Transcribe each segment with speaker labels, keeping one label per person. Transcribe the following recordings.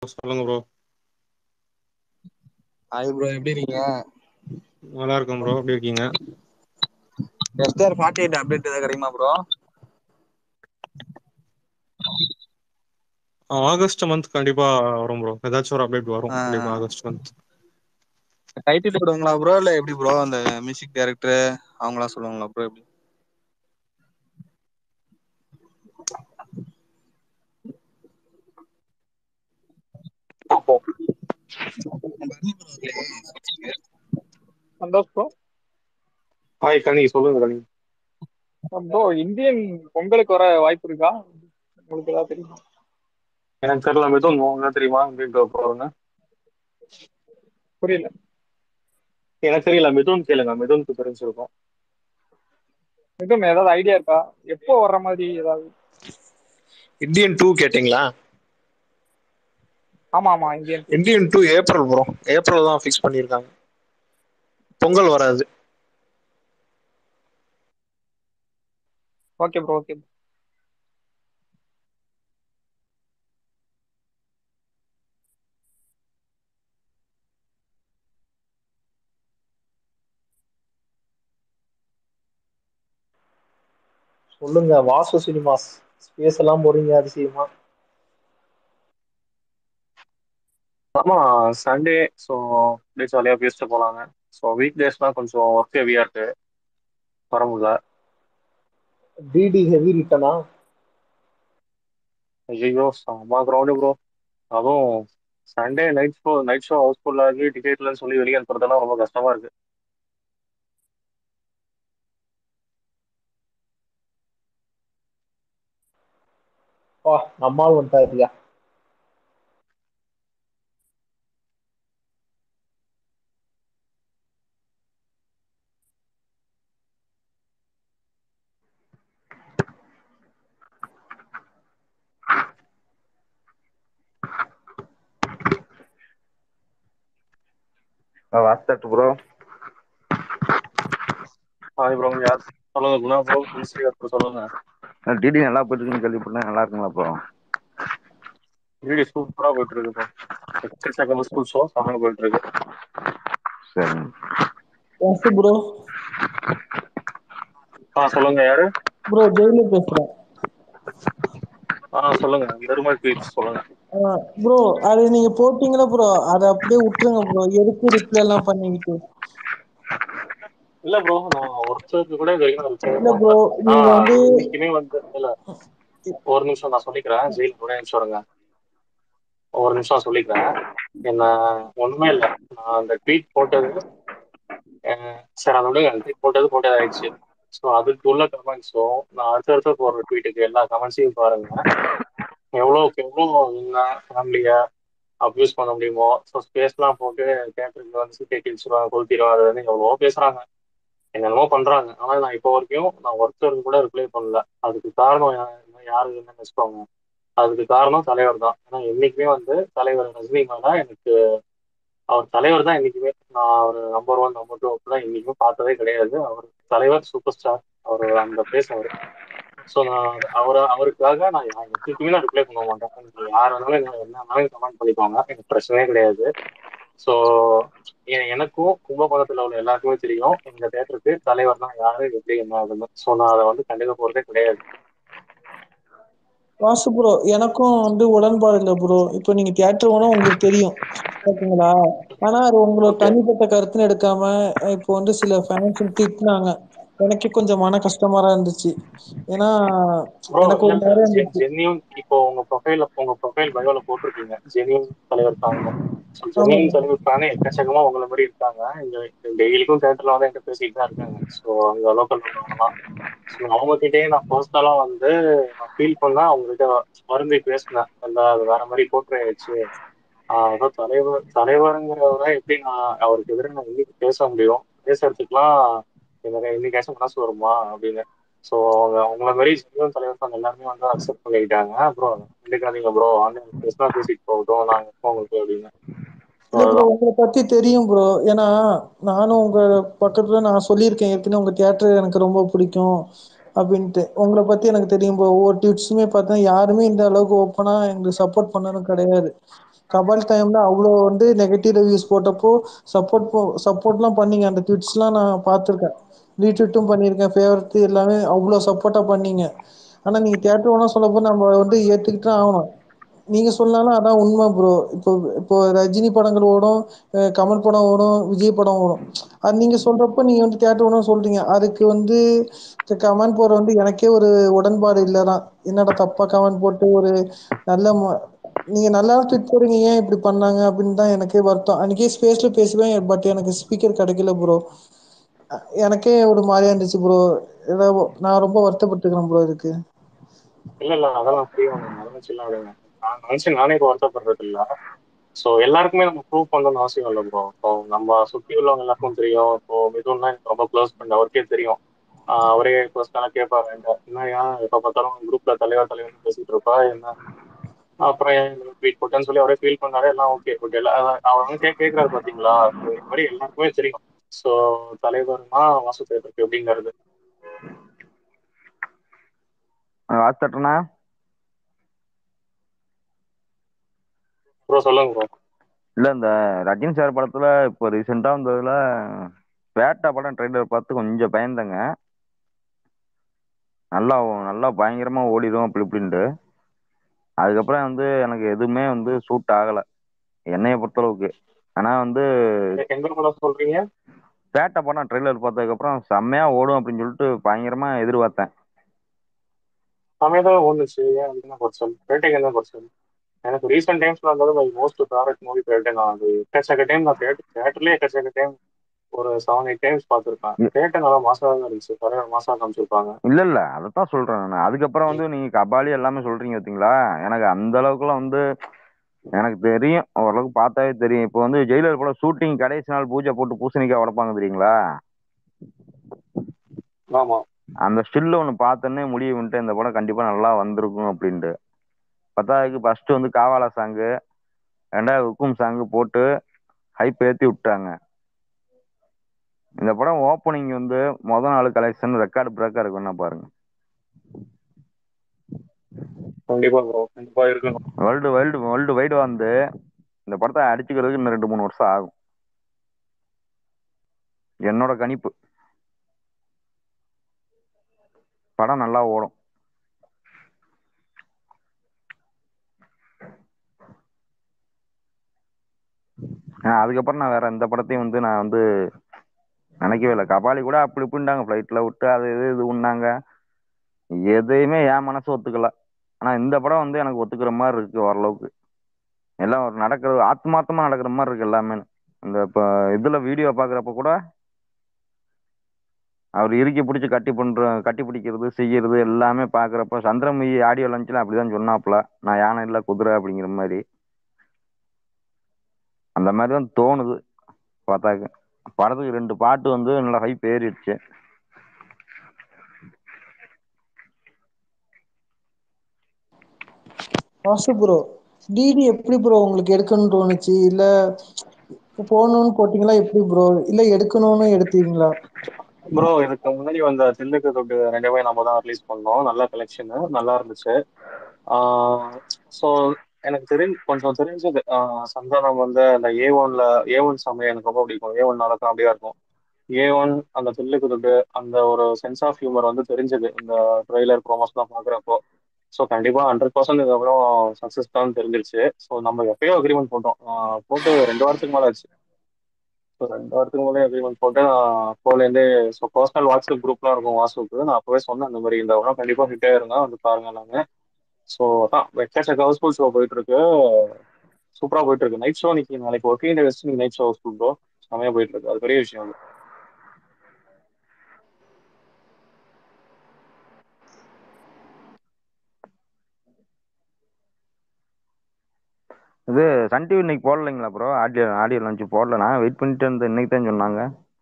Speaker 1: சொல்லுங்க bro
Speaker 2: hi bro எப்டி இருக்கீங்க
Speaker 1: நல்லா இருக்கே ப்ரோ எப்டி இருக்கீங்க
Speaker 2: எஸ்டர் ஃபார்ட்டி எயிட் அப்டேட் எதாவது கெடைக்குமா ப்ரோ
Speaker 1: ஆகஸ்ட் மந்த் கண்டிப்பா வரும் ப்ரோ ஏதாச்சும் ஒரு அப்டேட் வரும்
Speaker 2: ஆ
Speaker 1: கண்டிப்பா ஆகஸ்ட் மந்த்
Speaker 2: டைட்டில் விடுவாங்களா ப்ரோ இல்ல எப்டி ப்ரோ அந்த மியூசிக் டைரக்டரு அவங்களா சொல்லுவாங்களா ப்ரோ எப்டி
Speaker 1: பாப்போ
Speaker 3: சந்தோஷ் ப்ரோ
Speaker 1: ஹாய் கனி சொல்லுங்க கனி
Speaker 3: ப்ரோ இந்தியன் பொங்கலுக்கு வர வாய்ப்பு இருக்கா உங்களுக்கு ஏதாவது தெரியுமா
Speaker 1: எனக்கு தெரியல மிதுன் உங்களுக்கு தெரியுமா அப்டின்ட்டு போறங்க
Speaker 3: புரியல
Speaker 1: எனக்கு தெரியல மிதுன் கேளுங்க மிதுனுக்கு தெரிஞ்சிருக்கும்
Speaker 3: மிதுன் ஏதாவது ஐடியா இருக்கா எப்போ வர்ற மாதிரி ஏதாவது
Speaker 1: இந்தியன் டூ கேட்டீங்களா
Speaker 3: ஆமா ஆமா Indian two
Speaker 1: Indian two April bro April தான் ஃபிக்ஸ் பண்ணிருக்காங்க பொங்கல் வராது
Speaker 3: ஓகே ப்ரோ ஓகே
Speaker 1: சொல்லுங்க வாசு சினிமாஸ் ஸ்பேஸ் எல்லாம் போறீங்க அதிசயமா ஆமா சண்டே ஸோ அப்டியே ஜாலியா பேசிட்டு போலாங்க ஸோ வீக் டேஸ்லாம் கொஞ்சம் ஒர்க் ஹெவியா இருக்கு வர முடில டி டி ஹெவி ரிட்டனா ஐயையோ செம கிரௌடு ப்ரோ அதுவும் Sunday night show night show housefull ஆகி டிக்கெட் இல்லன்னு சொல்லி வெளிய அனுப்புறதெல்லாம் ரொம்ப கஷ்டமா இருக்கு அப்பா நம்மாள் வந்துட்டாருயா
Speaker 2: ஆ வாட்ஸ்அப் ப்ரோ
Speaker 1: ஹாய் ப்ரோ யார் சொல்லுங்க குணா ப்ரோ ஈஸியா சொல்லுங்க
Speaker 2: டி டி நல்லா போயிட்டு இருக்குன்னு கேள்விப்பட்டேன் நல்லா இருக்குங்களா ப்ரோ
Speaker 1: டி டி சூப்பரா போயிட்டு இருக்கு ப்ரோ எக்கச்சக்க ஸ்கூல் ஷோ செமையா போயிட்டு இருக்கு
Speaker 2: சரிங்க
Speaker 4: எஸ் ப்ரோ
Speaker 1: ஆ சொல்லுங்க யாரு
Speaker 4: ப்ரோ ஜெயிலர் பேசுறேன்
Speaker 1: ஆ சொல்லுங்க பெருமாள் பீட்ஸ் சொல்லுங்க
Speaker 4: ஆ ப்ரோ அது நீங்க போட்டீங்களா ப்ரோ அத அப்டியே விட்டுருங்க ப்ரோ எதுக்கு ரிப்ளை எல்லாம் பண்ணிக்கிட்டு
Speaker 1: இல்ல ப்ரோ நான் ஒருத்தருக்கு கூட இது வரைக்கும் ரிப்ளை
Speaker 4: இல்ல ப்ரோ
Speaker 1: பண்ணல ஆனா
Speaker 4: நீங்க வந்து
Speaker 1: இன்னைக்குமே வந்து இல்ல ஒரு நிமிஷம் நான் சொல்லிக்கிறேன் ஜெயில் ஒரே நிமிஷம் இருங்க ஒரு நிமிஷம் சொல்லிக்கிறேன் என்ன ஒண்ணுமே இல்ல நான் அந்த ட்வீட் போட்டது அஹ் சரி அதை விடுங்க ட்வீட் போட்டது போட்டது ஆயிடுச்சு ஸோ அதுக்கு உள்ள கமெண்ட்ஸும் நான் அடுத்தடுத்து போடுற ட்வீட்டுக்கு எல்லா கமெண்ட்ஸையும் பாருங்க எவ்வளோக்கு எவ்வளோ இவங்க ஃபேமிலியை அப்யூஸ் பண்ண முடியுமோ ஸோ ஸ்பேஸ்லாம் போட்டு தேட்டருக்கு வந்து சீட்டை கிழிச்சிருவாங்க கொளுத்திடுவாங்க அது வந்து எவ்வளவோ பேசுறாங்க என்னென்னமோ பண்றாங்க ஆனா நான் இப்போ வரைக்கும் நான் ஒருத்தருக்கு கூட ரிப்ளை பண்ணல அதுக்கு காரணம் யா- யாரு என்ன வச்சுக்கோங்க அதுக்கு காரணம் தலைவர் தான் ஏன்னா என்னைக்குமே வந்து தலைவர் ரஜினி மேல எனக்கு அவர் தலைவர் தான் என்னைக்குமே நான் அவர் நம்பர் ஒன் நம்பர் டூ அப்படிலாம் என்னைக்குமே பார்த்ததே கிடையாது அவர் தலைவர் சூப்பர் ஸ்டார் அவர் அந்த பிளேஸ் அவர் ஸோ நான் அது- அவரை அவருக்காக நான் யா- எதுக்குமே நான் ரிப்ளை பண்ண மாட்டேன் நீங்க யார் வேணாலும் என்ன என்ன வேணாலும் கமெண்ட் பண்ணிக்கோங்க எனக்கு பிரச்சனையே கிடையாது ஸோ எனக்கும் கும்பகோணத்துல உள்ள எல்லாருக்குமே தெரியும் எங்க தேட்டருக்கு தலைவர் தான் யாரு எப்படி என்ன ஆகுது ஸோ நான் அதை வந்து கண்டுக்க போறதே கிடையாது
Speaker 4: வாசு ப்ரோ எனக்கும் வந்து உடன்பாடு இல்லை ப்ரோ இப்போ நீங்க தியேட்டர் போனா உங்களுக்கு தெரியும் ஓகேங்களா ஆனா அது உங்களோட
Speaker 1: ஓகே
Speaker 4: தனிப்பட்ட கருத்துன்னு எடுக்காம இப்போ வந்து சில ஃபேன்ஸ் திட்டினாங்க எனக்கே கொஞ்சம் மன கஷ்டமா தான் இருந்துச்சு ஏன்னா
Speaker 1: ப்ரோ
Speaker 4: எனக்கு ஒரு
Speaker 1: இல்ல
Speaker 4: மாதிரி
Speaker 1: இல்ல
Speaker 4: இருந்துச்சு
Speaker 1: ஜென்யூன் இப்போ உங்க ப்ரொஃபைல உங்க ப்ரொஃபைல் பயோல போட்டிருக்கீங்க ஜென்யூன் தலைவர் ஃபேன் ஸோ
Speaker 4: ஆமா
Speaker 1: ஜென்யூன் தலைவர் ஃபேனே எக்கச்சக்கமா உங்களை மாதிரி இருக்காங்க இங்க டெய்லிக்கும் தேட்டர்ல வந்து என்கிட்ட பேசிட்டு தான் இருக்காங்க ஸோ அங்க லோக்கல் உள்ளவங்கலாம் ஸோ அவங்க கிட்டயே நான் பர்சனலா வந்து நான் ஃபீல் பண்ணா அவங்க கிட்ட வருந்தி பேசினேன் இல்ல அது வேற மாதிரி போர்ட்ரே ஆயிடுச்சு ஆஹ் அதான் தலைவர் தலைவருங்கிறவரை எப்படி நான் அவருக்கு எதிராக நான் இன்னைக்கு பேச முடியும் பேசுறதுக்குலாம் எனக்கு இன்னைக்காச்சும் மனசு வருமா அப்படின்னு ஸோ அவங்க அவங்கள மாதிரி ஜென்யூன் தலைவர் fan எல்லாருமே வந்து அக்செப்ட் பண்ணிக்கிட்டாங்க ப்ரோ கண்டுக்காதீங்க ப்ரோ ஆன்லைன் பேசினா பேசிட்டு போகட்டும் நாங்கள் எப்போ உங்களுக்கு அப்படின்னு ஸோ
Speaker 4: இல்ல ப்ரோ
Speaker 1: அதுதான்
Speaker 4: உங்களை பத்தி தெரியும் ப்ரோ ஏன்னா நானும் உங்க பக்கத்துல நான் சொல்லியிருக்கேன் ஏற்கனவே உங்க தியேட்டர் எனக்கு ரொம்ப பிடிக்கும் அப்படின்ட்டு உங்களை பத்தி எனக்கு தெரியும் ப்ரோ ஒவ்வொரு ட்வீட்ஸுமே பார்த்தா யாருமே இந்த அளவுக்கு ஓப்பனா எங்களுக்கு சப்போர்ட் பண்ணதும் கிடையாது கபால் டைம்ல அவ்வளோ வந்து நெகட்டிவ் ரிவ்யூஸ் போட்டப்போ சப்போர்ட் சப்போர்ட்லாம் பண்ணீங்க அந்த ட்வீட்ஸ்லாம் நான் பார்த்துருக்கேன் ரீட்வீட்டும் பண்ணியிருக்கேன் ஃபேவரட் எல்லாமே அவ்வளோ சப்போர்ட்டா பண்ணீங்க ஆனா நீங்க தேட்டர் ஓனர் சொல்லப்போ நம்ம வந்து ஏத்துக்கிட்டு தான் ஆகணும் நீங்க சொன்னாலும் அதான் உண்மை ப்ரோ இப்போ இப்போ ரஜினி படங்கள் ஓடும் கமல் படம் ஓடும் விஜய் படம் ஓடும் அது நீங்க சொல்றப்ப நீங்க வந்து தேட்டர் ஓனர் சொல்றீங்க அதுக்கு வந்து கமெண்ட் போடுற வந்து எனக்கே ஒரு உடன்பாடு இல்லதான் என்னடா தப்பா கமெண்ட் போட்டு ஒரு நல்ல நீங்க நல்லா ட்வீட் போடுறீங்க ஏன் இப்படி பண்ணாங்க அப்படின்னு தான் எனக்கே வருத்தம் அன்னைக்கே ஸ்பேஸ்ல பேசுவேன் பட் எனக்கு ஸ்பீக்கர் கிடைக்கல ப்ரோ எனக்கே ஒரு மாதிரியா இருந்துச்சு ப்ரோ ஏதோ நான் ரொம்ப வருத்தப்பட்டுக்கிறேன் ப்ரோ இதுக்கு
Speaker 1: இல்ல இல்ல அதெல்லாம் ஃப்ரீ ஒன்று நடந்துச்சுலாம் விடுங்க நான் நினைச்சு நானே இப்போ வருத்தப்படுறது இல்ல ஸோ எல்லாருக்குமே நம்ம ப்ரூவ் பண்ணணும்னு அவசியம் இல்லை ப்ரோ இப்போ நம்ம சுற்றி உள்ளவங்க எல்லாருக்கும் தெரியும் இப்போ மிதுன்னா எனக்கு ரொம்ப க்ளோஸ் ஃப்ரெண்ட் அவருக்கே தெரியும் ஆஹ் அவரே பர்சனலாக கேட்பாரு என்கிட்ட என்னையா எப்போ பார்த்தாலும் குரூப்ல தலைவர் தலைவர்னு பேசிட்டு இருப்பா என்ன அப்புறம் ஏன் ட்வீட் போட்டேன்னு சொல்லி அவரே ஃபீல் பண்ணாரு எல்லாம் ஓகே ஓகே அவர் வந்து கே கேட்கறாரு பாத்தீங்களா So, இந்த மாதிரி எல்லாருக்குமே தெரியும் ஸோ தலைவர்னா வாசு தேட்டருக்கு எப்படிங்கிறது
Speaker 5: வாட்ச் தட்டனா
Speaker 1: ப்ரோ சொல்லுங்க ப்ரோ
Speaker 5: இல்ல இந்த ரஜினி சார் படத்துல இப்போ ரீசெண்டா வந்ததுல பேட்டா படம் ட்ரெய்லர் பார்த்து கொஞ்சம் பயந்தங்க நல்லா நல்லா பயங்கரமா ஓடிடும் அப்படி இப்படின்ட்டு அதுக்கப்புறம் வந்து எனக்கு எதுவுமே வந்து சூட் ஆகல என்னைய பொறுத்தளவுக்கு ஆனா வந்து
Speaker 1: எ- எந்த படம் சொல்றீங்க
Speaker 5: பேட்டா படம் ட்ரெய்லர் பார்த்ததுக்கப்புறம் செம்மையா ஓடும் அப்படின்னு சொல்லிட்டு பயங்கரமா எதிர்பார்த்தேன்
Speaker 1: சமயத்தில் ஓடுச்சு ஏன் என்ன குறைச்சல் பேட்டைக்கு என்ன குறைச்சல் எனக்கு ரீசெண்ட் டைம்ஸ்ல வந்தது my most favourite movie Petta நான் அது எக்கச்சக்க டைம் நான் தேட்டர் தேட்டர்லேயே எக்கச்சக்க டைம் ஒரு செவன் எயிட் டைம்ஸ் பார்த்துருப்பேன் பேட்டை நல்லா மாசாக தான் இருந்துச்சு தலைவர் மாசாக காமிச்சிருப்பாங்க
Speaker 5: இல்ல இல்ல அதைத்தான் சொல்றேன் நான் அதுக்கப்புறம் வந்து நீங்க கபாலி எல்லாமே சொல்றீங்க பாத்தீங்களா எனக்கு அந்த அளவுக்குலாம் வந்து எனக்கு தெரியும் ஓரளவுக்கு பார்த்தாவே தெரியும் இப்போ வந்து ஜெயிலர் போல ஷூட்டிங் கடைசி நாள் பூஜை போட்டு பூசணிக்காய் உடைப்பாங்க தெரியுங்களா
Speaker 1: ஆமா
Speaker 5: அந்த ஸ்டில் ஒன்று பார்த்தோன்னே முடிவு வந்துட்டு இந்த படம் கண்டிப்பா நல்லா வந்திருக்கும் அப்படின்ட்டு பத்தாவதுக்கு ஃபர்ஸ்ட் வந்து காவாலா சாங்கு ரெண்டாவது ஹுக்கும் சாங்கு போட்டு ஹைப் ஏற்றி விட்டாங்க இந்த படம் ஓப்பனிங் வந்து முத நாள் கலெக்ஷன் ரெக்கார்டு பிரேக்கா இருக்குன்னா பாருங்க
Speaker 1: கண்டிப்பா ப்ரோ கண்டிப்பா இருக்கணும்
Speaker 5: வேர்ல்டு வேர்ல்டு வேர்ல்டு வைடு வந்து இந்த படத்தை அடிச்சுக்கிறதுக்கு இன்னும் ரெண்டு மூணு வருஷம் ஆகும் என்னோட கணிப்பு படம் நல்லா ஓடும் ஆஹ் அதுக்கப்புறம் நான் வேற எந்த படத்தையும் வந்து நான் வந்து நினைக்கவே இல்லை கபாலி கூட அப்படி இப்படின்ட்டாங்க ஃப்ளைட்ல விட்டு அது இது இது உண்ணாங்க எதையுமே என் மனசு ஒத்துக்கல ஆனா இந்த படம் வந்து எனக்கு ஒத்துக்கிற மாதிரி இருக்கு ஓரளவுக்கு எல்லாம் ஒரு நடக்கிறது ஆத்மார்த்தமா நடக்கிற மாதிரி இருக்கு எல்லாமே இந்த இப்போ இதுல வீடியோ பாக்குறப்ப கூட அவர் இறுக்கி பிடிச்சி கட்டி பண்ற கட்டி பிடிக்கிறது செய்யறது எல்லாமே பாக்குறப்ப சந்திரமுகி ஆடியோ லஞ்சில் அப்படிதான் சொன்னாப்புல நான் யானை இல்ல குதிரை அப்படிங்கிற மாதிரி அந்த மாதிரி தான் தோணுது பார்த்தாக்க படத்துக்கு ரெண்டு பாட்டு வந்து நல்லா ஹைப் ஏறிடுச்சு
Speaker 4: வாசு ப்ரோ டிடி எப்படி ப்ரோ உங்களுக்கு எடுக்கணும்னு தோணுச்சு இல்ல போகணும்னு போட்டீங்களா எப்படி ப்ரோ இல்ல எடுக்கணும்னு எடுத்தீங்களா
Speaker 1: ப்ரோ இதுக்கு முன்னாடி வந்த தில்லுக்கு தொட்டு ரெண்டுமே நம்ம தான் ரிலீஸ் பண்ணோம் நல்ல கலெக்ஷன் நல்லா இருந்துச்சு ஸோ எனக்கு தெரிஞ்சு கொஞ்சம் தெரிஞ்சது ஆஹ் சந்தானம் வந்து அந்த ஏ ஒன்ல ஏ ஒன் சமயம் எனக்கு ரொம்ப பிடிக்கும் ஏ ஒன் நல்லா காமெடியா இருக்கும் ஏ ஒன் அந்த தில்லுக்கு தொட்டு அந்த ஒரு சென்ஸ் ஆஃப் ஹியூமர் வந்து தெரிஞ்சது இந்த ட்ரெய்லர் ப்ரோமோஸ்லாம் பார்க்குறப்போ ஸோ கண்டிப்பாக ஹண்ட்ரட் பர்சன்ட் இதுக்கப்புறம் சக்ஸஸ் தான் தெரிஞ்சிருச்சு ஸோ நம்ம எப்பயோ அக்ரிமெண்ட் போட்டோம் ஆஹ் போட்டு ரெண்டு வாரத்துக்கு மேலே ஆச்சு ஸோ ரெண்டு வாரத்துக்கு மேலே அக்ரிமெண்ட் போட்டு நான் அப்போலேருந்தே ஸோ பர்சனல் வாட்ஸ்அப் குரூப்லாம் இருக்கும் வாட்ஸ்அப்புக்கு நான் அப்போவே சொன்னேன் இந்த மாதிரி இந்த படம் கண்டிப்பாக ஹிட் ஆயிருங்க வந்து பாருங்க எல்லாமே ஸோ அதான் வெக்கச்சக்க ஹவுஸ்ஃபுல் ஷோ போயிட்டு இருக்கு சூப்பராக போயிட்டு இருக்கு நைட் ஷோ இன்னைக்கு நாளைக்கு ஒர்க்கிங் டே வச்சு நைட் ஷோ ஹவுஸ்ஃபுல் ப்ரோ செமையா போயிட்டு இருக்கு அது பெரிய விஷயம் அது
Speaker 5: இது சன் டிவி இன்னைக்கு போடலைங்களா ப்ரோ ஆடியோ ஆடியோ லஞ்ச் போடல நான் வெயிட் பண்ணிட்டு இருந்தேன் இன்னைக்கு தான் சொன்னாங்க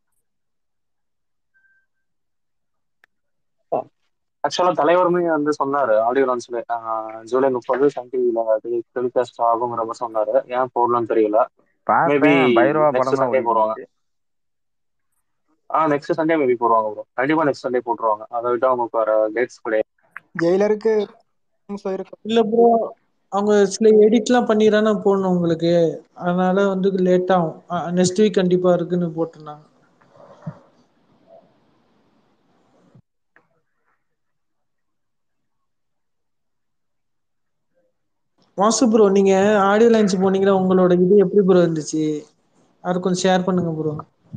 Speaker 1: ஆக்சுவலாக தலைவருமே வந்து சொன்னாரு ஆடியோ லான்ச்ல ஜூலை முப்பது சன் டிவியில் டெலிகாஸ்ட் ஆகுங்கிற மாதிரி சொன்னாரு ஏன் போடலன்னு தெரியல மேபி
Speaker 5: பார்த்தேன் பைரவா படம்
Speaker 1: நெக்ஸ்ட்
Speaker 5: தான்
Speaker 1: சண்டே போடுவாங்க
Speaker 5: ஓடிட்டு
Speaker 1: ஆ நெக்ஸ்ட் சண்டே மேபி போடுவாங்க ப்ரோ கண்டிப்பா நெக்ஸ்ட் சண்டே போட்டுருவாங்க அதை விட்டு அவங்களுக்கு வேற டேட்ஸ் கிடையாது
Speaker 3: ஜெயிலருக்கு போயிருக்கோம்
Speaker 4: இல்ல ப்ரோ அவங்க சில எடிட்லாம் பண்ணிதானே போடணும் உங்களுக்கு அதனால வந்து லேட் ஆகும் நெக்ஸ்ட் வீக் கண்டிப்பா இருக்குன்னு போட்டிருந்தாங்க வாசு ப்ரோ நீங்க ஆடியோ லான்ச் போனீங்கன்னா உங்களோட இது எப்படி ப்ரோ இருந்துச்சு அது கொஞ்சம் ஷேர் பண்ணுங்க ப்ரோ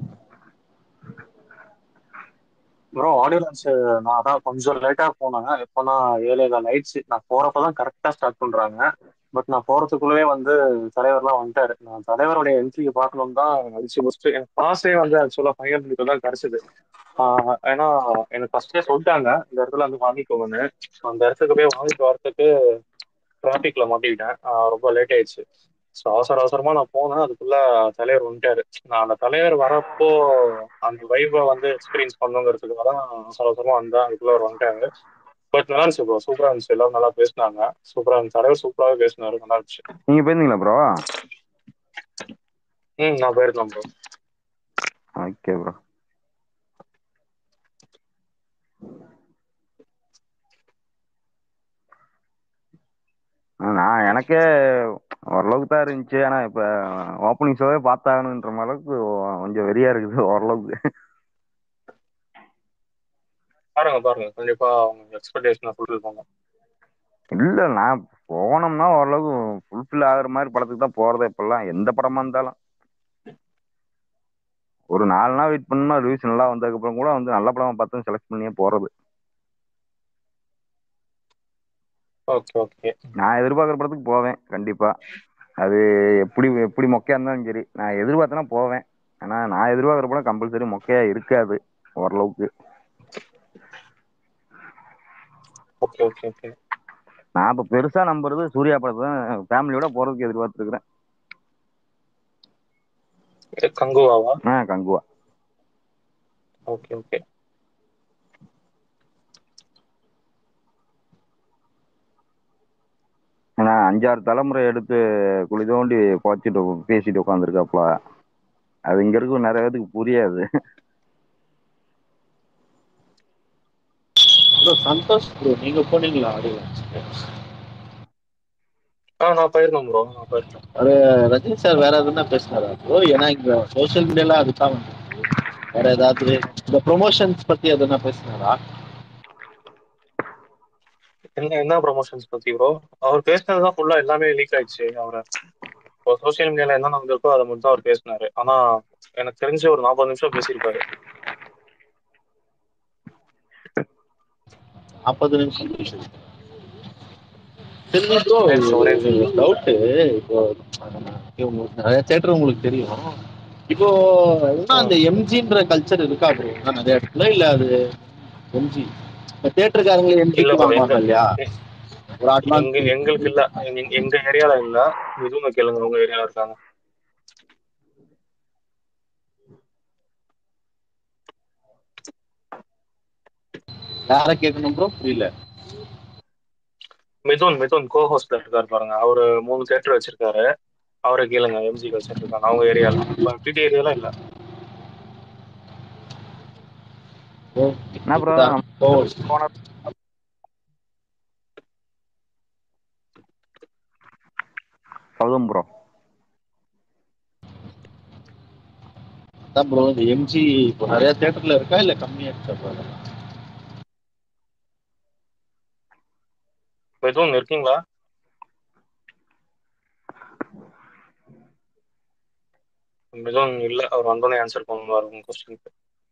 Speaker 1: ப்ரோ ஆடியோ லான்ச் நான் அதான் கொஞ்சம் லேட்டா போனேன் எப்போனா ஏழேகால் ஆயிடுச்சு நான் போறப்பதான் கரெக்டா ஸ்டார்ட் பண்றாங்க பட் நான் போறதுக்குள்ளவே வந்து தலைவர்லாம் வந்துட்டாரு நான் தலைவருடைய என்ட்ரியை பார்க்கணும் தான் அடிச்சு முடிச்சுட்டு எனக்கு பாஸே வந்து ஆக்சுவலா ஃபைனல் மினிட் தான் கிடைச்சது ஆஹ் ஏன்னா எனக்கு ஃபர்ஸ்டே சொல்லிட்டாங்க இந்த இடத்துல வந்து வாங்கிக்கோங்கன்னு So, அந்த இடத்துக்கு போய் வாங்கிட்டு வரதுக்கு டிராஃபிக்ல மாட்டிக்கிட்டேன் ஆஹ் ரொம்ப லேட் ஆயிடுச்சு ஸோ அவசர அவசரமா நான் போனேன் அதுக்குள்ள தலைவர் வந்துட்டாரு நான் அந்த தலைவர் வரப்போ அந்த வைபை வந்து எக்ஸ்பீரியன்ஸ் பண்ணுங்கிறதுக்காக தான் அவசர அவசரமா வந்தேன் அதுக்குள்ள அவர் வந்துட்டாங்க பட் நல்லா இருந்துச்சு ப்ரோ சூப்பரா இருந்துச்சு எல்லாரும் நல்லா பேசினாங்க சூப்பரா இருந்துச்சு தலைவர் சூப்பராகவே பேசினாரு நல்லா இருந்துச்சு
Speaker 5: நீங்க போயிருந்தீங்களா ப்ரோ
Speaker 1: ம் நான் போயிருந்தேன் ப்ரோ
Speaker 5: ஓகே ப்ரோ நான் எனக்கே ஓரளவுக்கு தான் இருந்துச்சு ஆனா இப்ப ஓப்பனிங் ஷோவே பார்த்தாகணுன்ற அளவுக்கு கொஞ்சம் வெறியா இருக்குது ஓரளவுக்கு
Speaker 1: பாருங்க பாருங்க கண்டிப்பா அவங்க எக்ஸ்பெக்டேஷனை ஃபுல்ஃபில் பண்ணும்
Speaker 5: இல்ல நான் போனோம்னா ஓரளவுக்கு ஃபுல்ஃபில் ஆகுற மாதிரி படத்துக்கு தான் போறதே இப்பெல்லாம் எந்த படமா இருந்தாலும் ஒரு நாலு நாள் வெயிட் பண்ணா ரிவ்யூஸ் நல்லா வந்ததுக்கு அப்புறம் கூட வந்து நல்ல படமா பார்த்து செலக்ட் பண்ணியே போறது
Speaker 1: ஓகே ஓகே
Speaker 5: நான் எதிர்பார்க்குற படத்துக்கு போவேன் கண்டிப்பா அது எப்படி எப்படி மொக்கையா இருந்தாலும் சரி நான் எதிர்பார்த்தேன்னா போவேன் ஆனா நான் எதிர்பார்க்குற படம் கம்பல்சரி மொக்கையா இருக்காது ஓரளவுக்கு
Speaker 1: ஓகே ஓகே ஓகே
Speaker 5: நான் இப்ப பெருசா நம்புறது சூர்யா படத்தை தான் ஃபேமிலியோட போறதுக்கு எதிர்பார்த்துருக்கிறேன்
Speaker 1: கங்குவாவா
Speaker 5: ஆ கங்குவா
Speaker 1: ஓகே ஓகே
Speaker 5: ஏன்னா அஞ்சாறு தலைமுறை எடுத்து குழி தோண்டி புதைச்சிட்டு பேசிட்டு உட்காந்துருக்காப்புல அது இங்க இருக்க நிறைய பேத்துக்கு புரியாது
Speaker 6: ப்ரோ சந்தோஷ் ப்ரோ நீங்க போனீங்களா ஆடியோ
Speaker 1: ஆ நான் போயிருந்தேன் ப்ரோ நான் போயிருந்தேன்
Speaker 6: அவரு ரஜினி சார் வேற எதுனா பேசினாரா ப்ரோ ஏன்னா இங்க சோஷியல் மீடியால அதுதான் வந்து வேற ஏதாவது இந்த ப்ரொமோஷன்ஸ் பத்தி எதுனா பேசினாரா
Speaker 1: என்ன என்ன ப்ரொமோஷன்ஸ் பத்தி ப்ரோ அவர் பேசினது தான் ஃபுல்லா எல்லாமே லீக் ஆயிடுச்சு அவரை இப்போ சோஷியல் மீடியால என்ன நடந்திருக்கோ அதை மட்டும் தான் அவர் பேசினாரு ஆனா எனக்கு தெரிஞ்சு ஒரு நாற்பது நிமிஷம் பேசியிருப்பாரு
Speaker 6: நாற்பது நிமிஷம் பேசினாரு. சரி ப்ரோ
Speaker 1: ஒரே நிமிஷம், ஒரே நிமிஷம்.
Speaker 6: டவுட் இப்போ உங்களுக்கு நிறைய தேட்டர் உங்களுக்கு தெரியும் இப்போ இன்னும் அந்த எம்ஜின்ற கல்ச்சர் இருக்கா ப்ரோ இன்னும் நிறைய இடத்துல இல்ல அது எம்ஜி இப்ப தேட்டருக்காரங்களே
Speaker 1: இல்ல
Speaker 6: எம்ஜிக்கு
Speaker 1: bro,
Speaker 6: வாங்குவாங்க
Speaker 1: எங்க-
Speaker 6: இல்லையா ஒரு
Speaker 1: எங்க
Speaker 6: அட்வான்ஸ்
Speaker 1: எங்களுக்கு இல்ல எங்க- எங்க ஏரியால இல்ல இதுவும் கேளுங்க உங்க ஏரியால இருக்காங்க
Speaker 6: யார கேட்கணும் ப்ரோ புரியல
Speaker 1: மிதுன் மிதுன் கோ ஹோஸ்டர் இருக்காரு பாருங்க அவரு மூணு தேட்டர் வச்சிருக்காரு அவரை கேளுங்க எம்ஜி கல்ச்சர் இருக்காங்க அவங்க ஏரியால பிடி ஏரியால இல்ல
Speaker 5: என்ன bro,
Speaker 6: ஓ
Speaker 5: போன கௌதம் ப்ரோ
Speaker 6: அதான் ப்ரோ இந்த எம்ஜி இப்போ நிறைய தேட்டர்ல இருக்கா இல்ல கம்மியாச்சா ப்ரோ
Speaker 1: மிதுன் இருக்கீங்களா மிதுன் இல்ல அவர் வந்தோடனே ஆன்சர் பண்ணுவார் உங்க கொஸ்டினுக்கு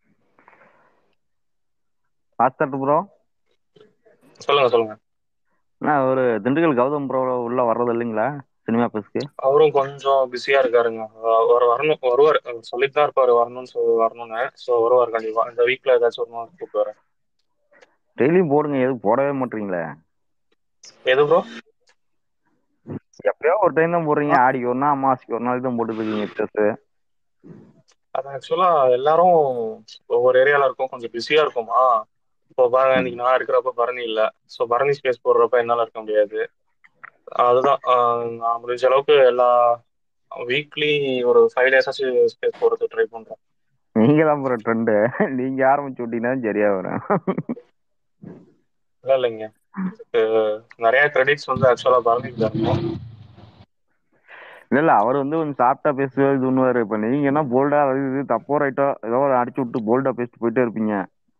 Speaker 5: பாஸ்தட் ப்ரோ
Speaker 1: சொல்லுங்க சொல்லுங்க
Speaker 5: என்ன ஒரு திண்டுக்கல் கௌதம் ப்ரோ உள்ள வர்றது இல்லைங்களா சினிமா பேஸ்க்கு
Speaker 1: அவரும் கொஞ்சம் பிஸியா இருக்காருங்க அவர் வரணும் வருவார் அவர் சொல்லிட்டு தான் இருப்பாரு வரணும்னு சொல்லி வரணும்னு ஸோ வருவார் கண்டிப்பா இந்த வீக்ல ஏதாச்சும் ஒரு நாள் கூப்பிடுவாரு
Speaker 5: டெய்லியும் போடுங்க எதுவும் போடவே மாட்டீங்களே
Speaker 1: எது ப்ரோ
Speaker 5: எப்பயோ ஒரு டைம் தான் போடுறீங்க ஆடிக்கு ஒரு நாள் அமாவாசைக்கு ஒரு நாள் தான் போட்டுட்டு இருக்கீங்க ட்ரெஸ்
Speaker 1: அது ஆக்சுவலா எல்லாரும் ஒவ்வொரு ஏரியால இருக்கும் கொஞ்சம் பிஸியா இருக்குமா இப்போ பாருங்க இன்னைக்கு நான் இருக்கிறப்ப பரணி இல்ல ஸோ பரணி ஸ்பேஸ் போடுறப்ப என்னால இருக்க முடியாது அதுதான் ஆஹ் நான் முடிஞ்ச அளவுக்கு எல்லா வீக்லி ஒரு ஃபைவ் டேஸ் ஆச்சு ஸ்பேஸ் போடுறதுக்கு ட்ரை பண்றேன்
Speaker 5: நீங்க தான் ப்ரோ ட்ரெண்டு நீங்க ஆரம்பிச்சு விட்டீங்கன்னா சரியா வரும்
Speaker 1: இல்ல இல்லைங்க இதுக்கு நிறைய கிரெடிட்ஸ் வந்து ஆக்சுவலா பரணிக்கு தான் இருக்கும்
Speaker 5: இல்ல இல்ல அவர் வந்து கொஞ்சம் சாஃப்டா பேசுவாரு இது பண்ணுவாரு இப்ப நீங்க என்ன போல்டா இது தப்போ ரைட்டோ ஏதோ ஒரு அடிச்சு விட்டு போல்டா பேசிட்டு போயிட்டே இருப்பீங்க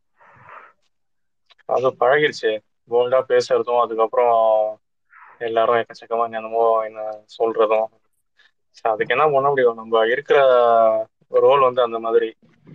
Speaker 1: அது பழகிடுச்சு போல்டா பேசுறதும் அதுக்கப்புறம் எல்லாரும் எக்கச்சக்கமா என்னமோ என்ன சொல்றதும் So அதுக்கு என்ன பண்ண முடியும் நம்ம இருக்கிற ரோல் வந்து அந்த மாதிரி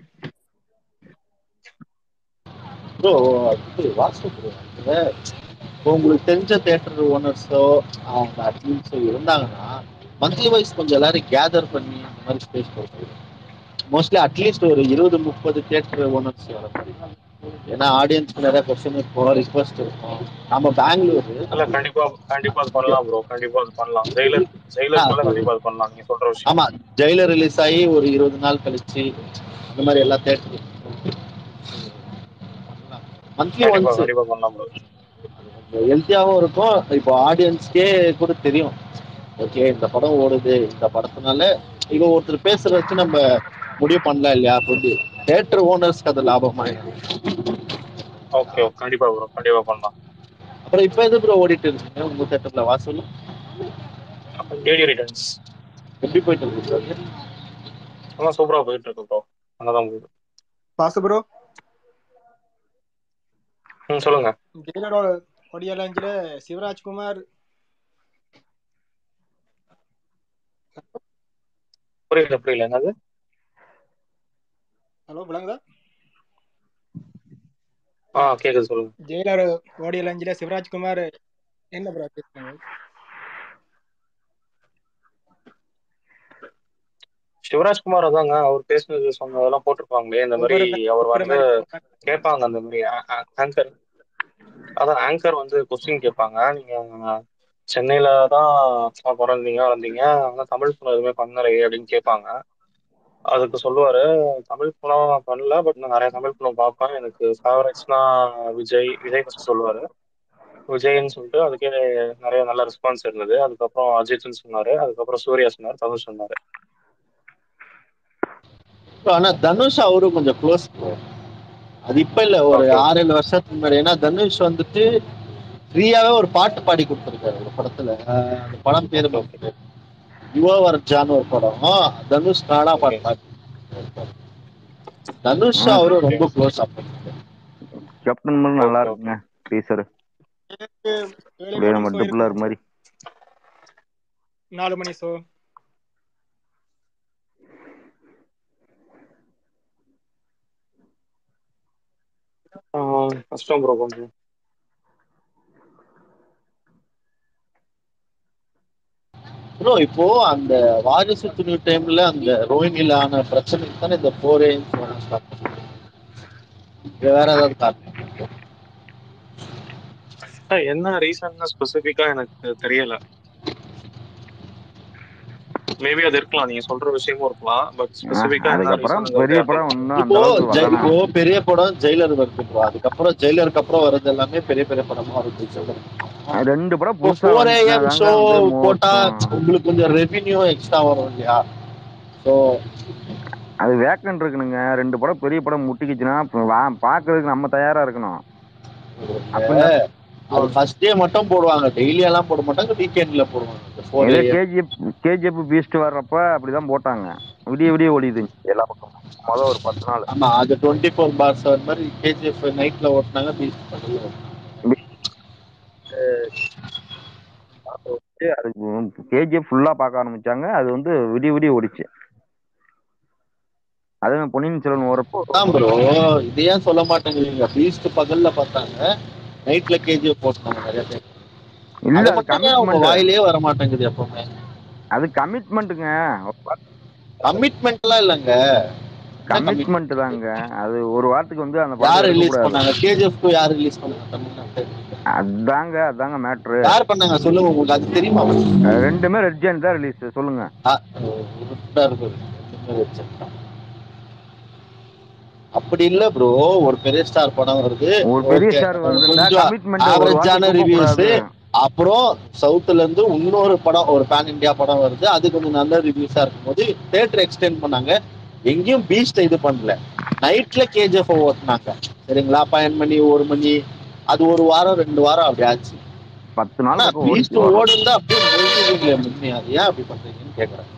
Speaker 6: ப்ரோ இது வாட்ஸ்அப் ப்ரோ இப்போ உங்களுக்கு தெரிஞ்ச தேட்டர் ஓனர்ஸோ அவங்க அட்மின்ஸோ இருந்தாங்கன்னா மந்த்லி வைஸ் கொஞ்சம் எல்லாரும் கேதர் பண்ணி அந்த மாதிரி ஸ்பேஸ் கொடுக்குறது மோஸ்ட்லி அட்லீஸ்ட் ஒரு இருபது முப்பது தேட்டர் ஓனர்ஸ் வர மாதிரி ஏன்னா ஆடியன்ஸ்க்கு நிறைய கொஸ்டின் இருக்கும் ரிக்வஸ்ட் இருக்கும் நம்ம பெங்களூரு
Speaker 1: இல்ல கண்டிப்பா கண்டிப்பா அது பண்ணலாம் ப்ரோ கண்டிப்பா அது பண்ணலாம் ஜெயிலர் ஜெயிலர் மேல கண்டிப்பா அது பண்ணலாம் நீங்க சொல்ற விஷயம்
Speaker 6: ஆமா ஜெயிலர் ரிலீஸ் ஆகி ஒரு இருபது நாள் கழிச்சு அந்த மாதிரி எல்லா தேட்டர் மந்த்லி
Speaker 1: கண்டிப்பா
Speaker 6: ஒன்ஸ்
Speaker 1: கண்டிப்பா பண்ணலாம் ப்ரோ
Speaker 6: ஹெல்த்தியாகவும் இருக்கும் இப்போ ஆடியன்ஸ்க்கே கூட தெரியும் ஓகே இந்த படம் ஓடுது இந்த படத்தினால இப்போ ஒருத்தர் பேசுறத வச்சு நம்ம முடிவு பண்ணலாம் இல்லையா அப்படி தேட்டர் ஓனர்ஸ்க்கு அது லாபமாயிடும்
Speaker 1: ஓகே கண்டிப்பா ப்ரோ கண்டிப்பா பண்ணலாம்
Speaker 6: அப்புறம் இப்போ எது ப்ரோ ஓடிட்டு இருக்குங்க உங்க தேட்டர்ல வாசல்
Speaker 1: டேடி ரிட்டர்ன்ஸ்
Speaker 6: எப்படி போயிட்டு இருக்கு bro அது?
Speaker 1: நல்லா சூப்பரா போயிட்டு இருக்கு ப்ரோ அங்கதான் போகுது
Speaker 7: பாசு ப்ரோ
Speaker 1: ம் சொல்லுங்க
Speaker 7: ஜெயிலரோட ஒடியா லாஞ்சில் சிவராஜ்குமார்
Speaker 1: புரியல புரியல என்னது
Speaker 7: ஹலோ விளங்குதா
Speaker 1: ஆ கேக்குது சொல்லுங்க
Speaker 7: ஜெயிலர் ஓடியா லாஞ்சில் சிவராஜ்குமார் என்ன ப்ரோ பேசுறாங்க
Speaker 1: சிவராஜ்குமார் அதாங்க அவர் பேசுனது சொன்னதெல்லாம் போட்டிருப்பாங்களே இந்த மாதிரி
Speaker 7: ஒவ்வொரு
Speaker 1: அவர்
Speaker 7: ஒவ்வொரு
Speaker 1: வந்து
Speaker 7: மாதிரி போட்டாங்க.
Speaker 1: கேட்பாங்க அந்த மாதிரி ஆங்கர் அதான் ஆங்கர் வந்து கொஸ்டின் கேட்பாங்க நீங்க சென்னையில தான் பிறந்தீங்க வளர்ந்தீங்க ஆனா தமிழ் படம் எதுவுமே பண்ணலையே அப்படின்னு கேட்பாங்க அதுக்கு சொல்லுவாரு தமிழ் படம் பண்ணல பட் நான் நிறைய தமிழ் படம் பார்ப்பேன் எனக்கு ஃபேவரட்ஸ்னா விஜய் விஜய் ஃபர்ஸ்ட் சொல்லுவாரு விஜய்ன்னு சொல்லிட்டு அதுக்கே நிறைய நல்ல ரெஸ்பான்ஸ் இருந்தது அதுக்கப்புறம் அஜித்னு சொன்னாரு அதுக்கப்புறம் சூர்யா சொன்னார் தனுஷ் சொன்னாரு
Speaker 6: Bro, ஆனா தனுஷ் அவரும் கொஞ்சம் க்ளோஸ் அது இப்ப இல்ல ஒரு
Speaker 1: Okay.
Speaker 6: ஆறு ஏழு வருஷத்துக்கு முன்னாடி ஏன்னா தனுஷ் வந்துட்டு ஃப்ரீயாவே ஒரு பாட்டு பாடி கொடுத்துருக்காரு ஒரு படத்துல ஆஹ் அந்த படம் பேரு
Speaker 1: Okay, okay.
Speaker 6: யுவவர்ஜான்னு ஒரு படம் தனுஷ் நாடா பாட்டு பாடி கொடுத்திருக்காரு. தனுஷ்
Speaker 5: ஆ,
Speaker 6: அவரும்
Speaker 1: okay.
Speaker 6: ரொம்ப க்ளோஸ் அப்ப
Speaker 5: கேப்டன் மாதிரி நல்லா
Speaker 1: Okay,
Speaker 5: இருக்குங்க டீசர்
Speaker 7: ஏழு
Speaker 5: அப்படியே
Speaker 7: மணி
Speaker 5: நம்ம
Speaker 7: ஷோ
Speaker 5: டிப்ளர்
Speaker 7: இருக்கு
Speaker 5: மாதிரி
Speaker 7: நாலு மணி ஷோ
Speaker 1: ஆஹ் கஷ்டம் ப்ரோ கொஞ்சம்
Speaker 6: ப்ரோ இப்போ அந்த வாரிசு துணி டைம்ல அந்த ரோஹிணில ஆன பிரச்சனைக்கு தானே இந்த போரே வேற ஏதாவது காரணம்
Speaker 1: அஹ் என்ன ரீசன் ஸ்பெசிஃபிக்கா எனக்கு தெரியல மேபி அது இருக்கலாம் நீங்க சொல்ற விஷயமும் இருக்கலாம் பட் ஸ்பெசிஃபிக்கா என்ன
Speaker 5: அதுக்கப்புறம்
Speaker 1: ரீசன்
Speaker 5: பெரிய படம் இன்னும் அந்த
Speaker 6: இப்போ
Speaker 5: அளவுக்கு
Speaker 6: ஜெய்-
Speaker 5: வரல
Speaker 6: இப்போ பெரிய படம் ஜெயிலர் வருது ப்ரோ அதுக்கப்புறம் ஜெயிலருக்கு அப்புறம் வர்றது எல்லாமே பெரிய பெரிய படமா வருது
Speaker 5: ரெண்டு படம்
Speaker 6: இப்போ
Speaker 5: புதுசா
Speaker 6: ஃபோர் ஏஎம்
Speaker 5: வந்துச்சுன்னா
Speaker 6: ஷோ
Speaker 5: தாங்க வந்து
Speaker 6: போட்டா
Speaker 5: மோசம்.
Speaker 6: உங்களுக்கு கொஞ்சம் ரெவென்யூ எக்ஸ்ட்ரா வரும் இல்லையா ஸோ
Speaker 5: அது வேக்கன்ட் இருக்குனுங்க ரெண்டு படம் பெரிய படம் முட்டிக்கிச்சுன்னா அப்ப வா- பாக்குறதுக்கு நம்ம தயாரா இருக்கணும் அப்படின்னா
Speaker 6: அது ஃபர்ஸ்ட் டே மட்டும் போடுவாங்க டெய்லி எல்லாம் போட மாட்டாங்க வீக்கெண்ட்ல போடுவாங்க ஃபோர்
Speaker 5: இதே
Speaker 6: ஏஎம்
Speaker 5: கேஜிஎஃப் கேஜிஎஃப் பீஸ்ட் வர்றப்ப அப்படிதான் போட்டாங்க விடிய விடிய ஓடிது எல்லா பக்கமும் மொதல் ஒரு பத்து நாள்
Speaker 6: ஆமா அது டுவெண்ட்டி ஃபோர் பார் செவன் மாதிரி கேஜிஎஃப் நைட்ல ஓட்டினாங்க பீச் பகல்ல
Speaker 5: அது கேஜிஎஃப் ஃபுல்லா பார்க்க ஆரம்பிச்சாங்க அது வந்து விடிய விடிய ஓடிச்சு அதே மாதிரி பொன்னியின் செல்வன் வரப்போ
Speaker 6: அதான் ப்ரோ இது ஏன் சொல்ல மாட்டேங்கிறீங்க பீஸ்ட் பகல்ல பார்த்தாங்க நைட்ல கேஜிஎஃப் போட்டாங்க நிறைய பேர்
Speaker 5: இல்ல
Speaker 6: அது
Speaker 5: அது
Speaker 6: மட்டும் ஏன் உங்க
Speaker 5: கமிட்மெண்ட்
Speaker 6: வாயிலே வர மாட்டேங்குது எப்பவுமே
Speaker 5: அது கமிட்மெண்ட்டுங்க
Speaker 6: கமிட்மெண்ட் எல்லாம் இல்லைங்க
Speaker 5: கமிட்மெண்ட் தாங்க அது ஒரு வாரத்துக்கு வந்து அந்த
Speaker 6: யார்
Speaker 5: படம்
Speaker 6: ரிலீஸ்
Speaker 5: எடுக்கக்கூடாது
Speaker 6: பண்ணாங்க கேஜிஎஃப் யார் ரிலீஸ் பண்ணாங்க தமிழ்நாட்டு
Speaker 5: அதாங்க அதாங்க மேட்ரு
Speaker 6: யார் பண்ணாங்க சொல்லுங்க உங்களுக்கு அது தெரியுமா
Speaker 5: ரெண்டுமே ரெட் ஜெயின் தான் ரிலீஸ் சொல்லுங்க
Speaker 6: ஆ, உருட்டா இருக்கு. ரெண்டுமே வச்சிருக்கான். அப்படி இல்ல ப்ரோ ஒரு பெரிய ஸ்டார் படம் வருது
Speaker 5: ஒரு பெரிய
Speaker 6: Okay.
Speaker 5: ஸ்டார் வருதுன்னா
Speaker 6: கொஞ்சம்
Speaker 5: கமிட்மெண்ட் ஒரு
Speaker 6: ஆவரேஜான
Speaker 5: வாரத்துக்கு
Speaker 6: ரிவ்யூஸ்
Speaker 5: போகக்கூடாது.
Speaker 6: அப்புறம் சவுத்துல இருந்து இன்னொரு படம் ஒரு பேன் இந்தியா படம் வருது அது கொஞ்சம் நல்ல ரிவ்யூஸா இருக்கும்போது தேட்டர் எக்ஸ்டெண்ட் பண்ணாங்க எங்கேயும் பீஸ்ட் இது பண்ணல நைட்ல கேஜிஎஃப் ஓட்டினாங்க சரிங்களா பன்னெண்டு மணி ஒரு மணி அது ஒரு வாரம் ரெண்டு வாரம் அப்படி ஆச்சு
Speaker 5: பத்து நாள்
Speaker 6: ஆனா
Speaker 5: பக்கம்
Speaker 6: பீஸ்ட்
Speaker 5: ஓடிச்சு
Speaker 6: ஓடுந்தா அப்படியே மொழிவீங்களே முன்னே அது ஏன் அப்படி பண்றீங்கன்னு கேக்குறேன்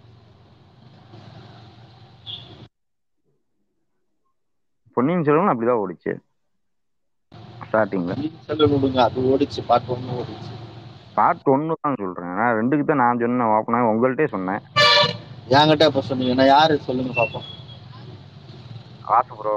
Speaker 5: பொன்னியின் செல்வன் அப்படிதான் ஓடிச்சு ஸ்டார்டிங்ல
Speaker 6: செல்வன் விடுங்க அது ஓடிச்சு பார்ட் ஒன்னு ஓடிச்சு
Speaker 5: பார்ட் ஒன்னு தான் சொல்றேன் நான் ரெண்டுக்கு தான் நான் சொன்னேன் ஓப்பனா உங்கள்கிட்டே சொன்னேன்
Speaker 6: என்கிட்ட இப்ப சொன்னீங்க நான் யாரு சொல்லுங்க பாப்போம்
Speaker 5: காசு ப்ரோ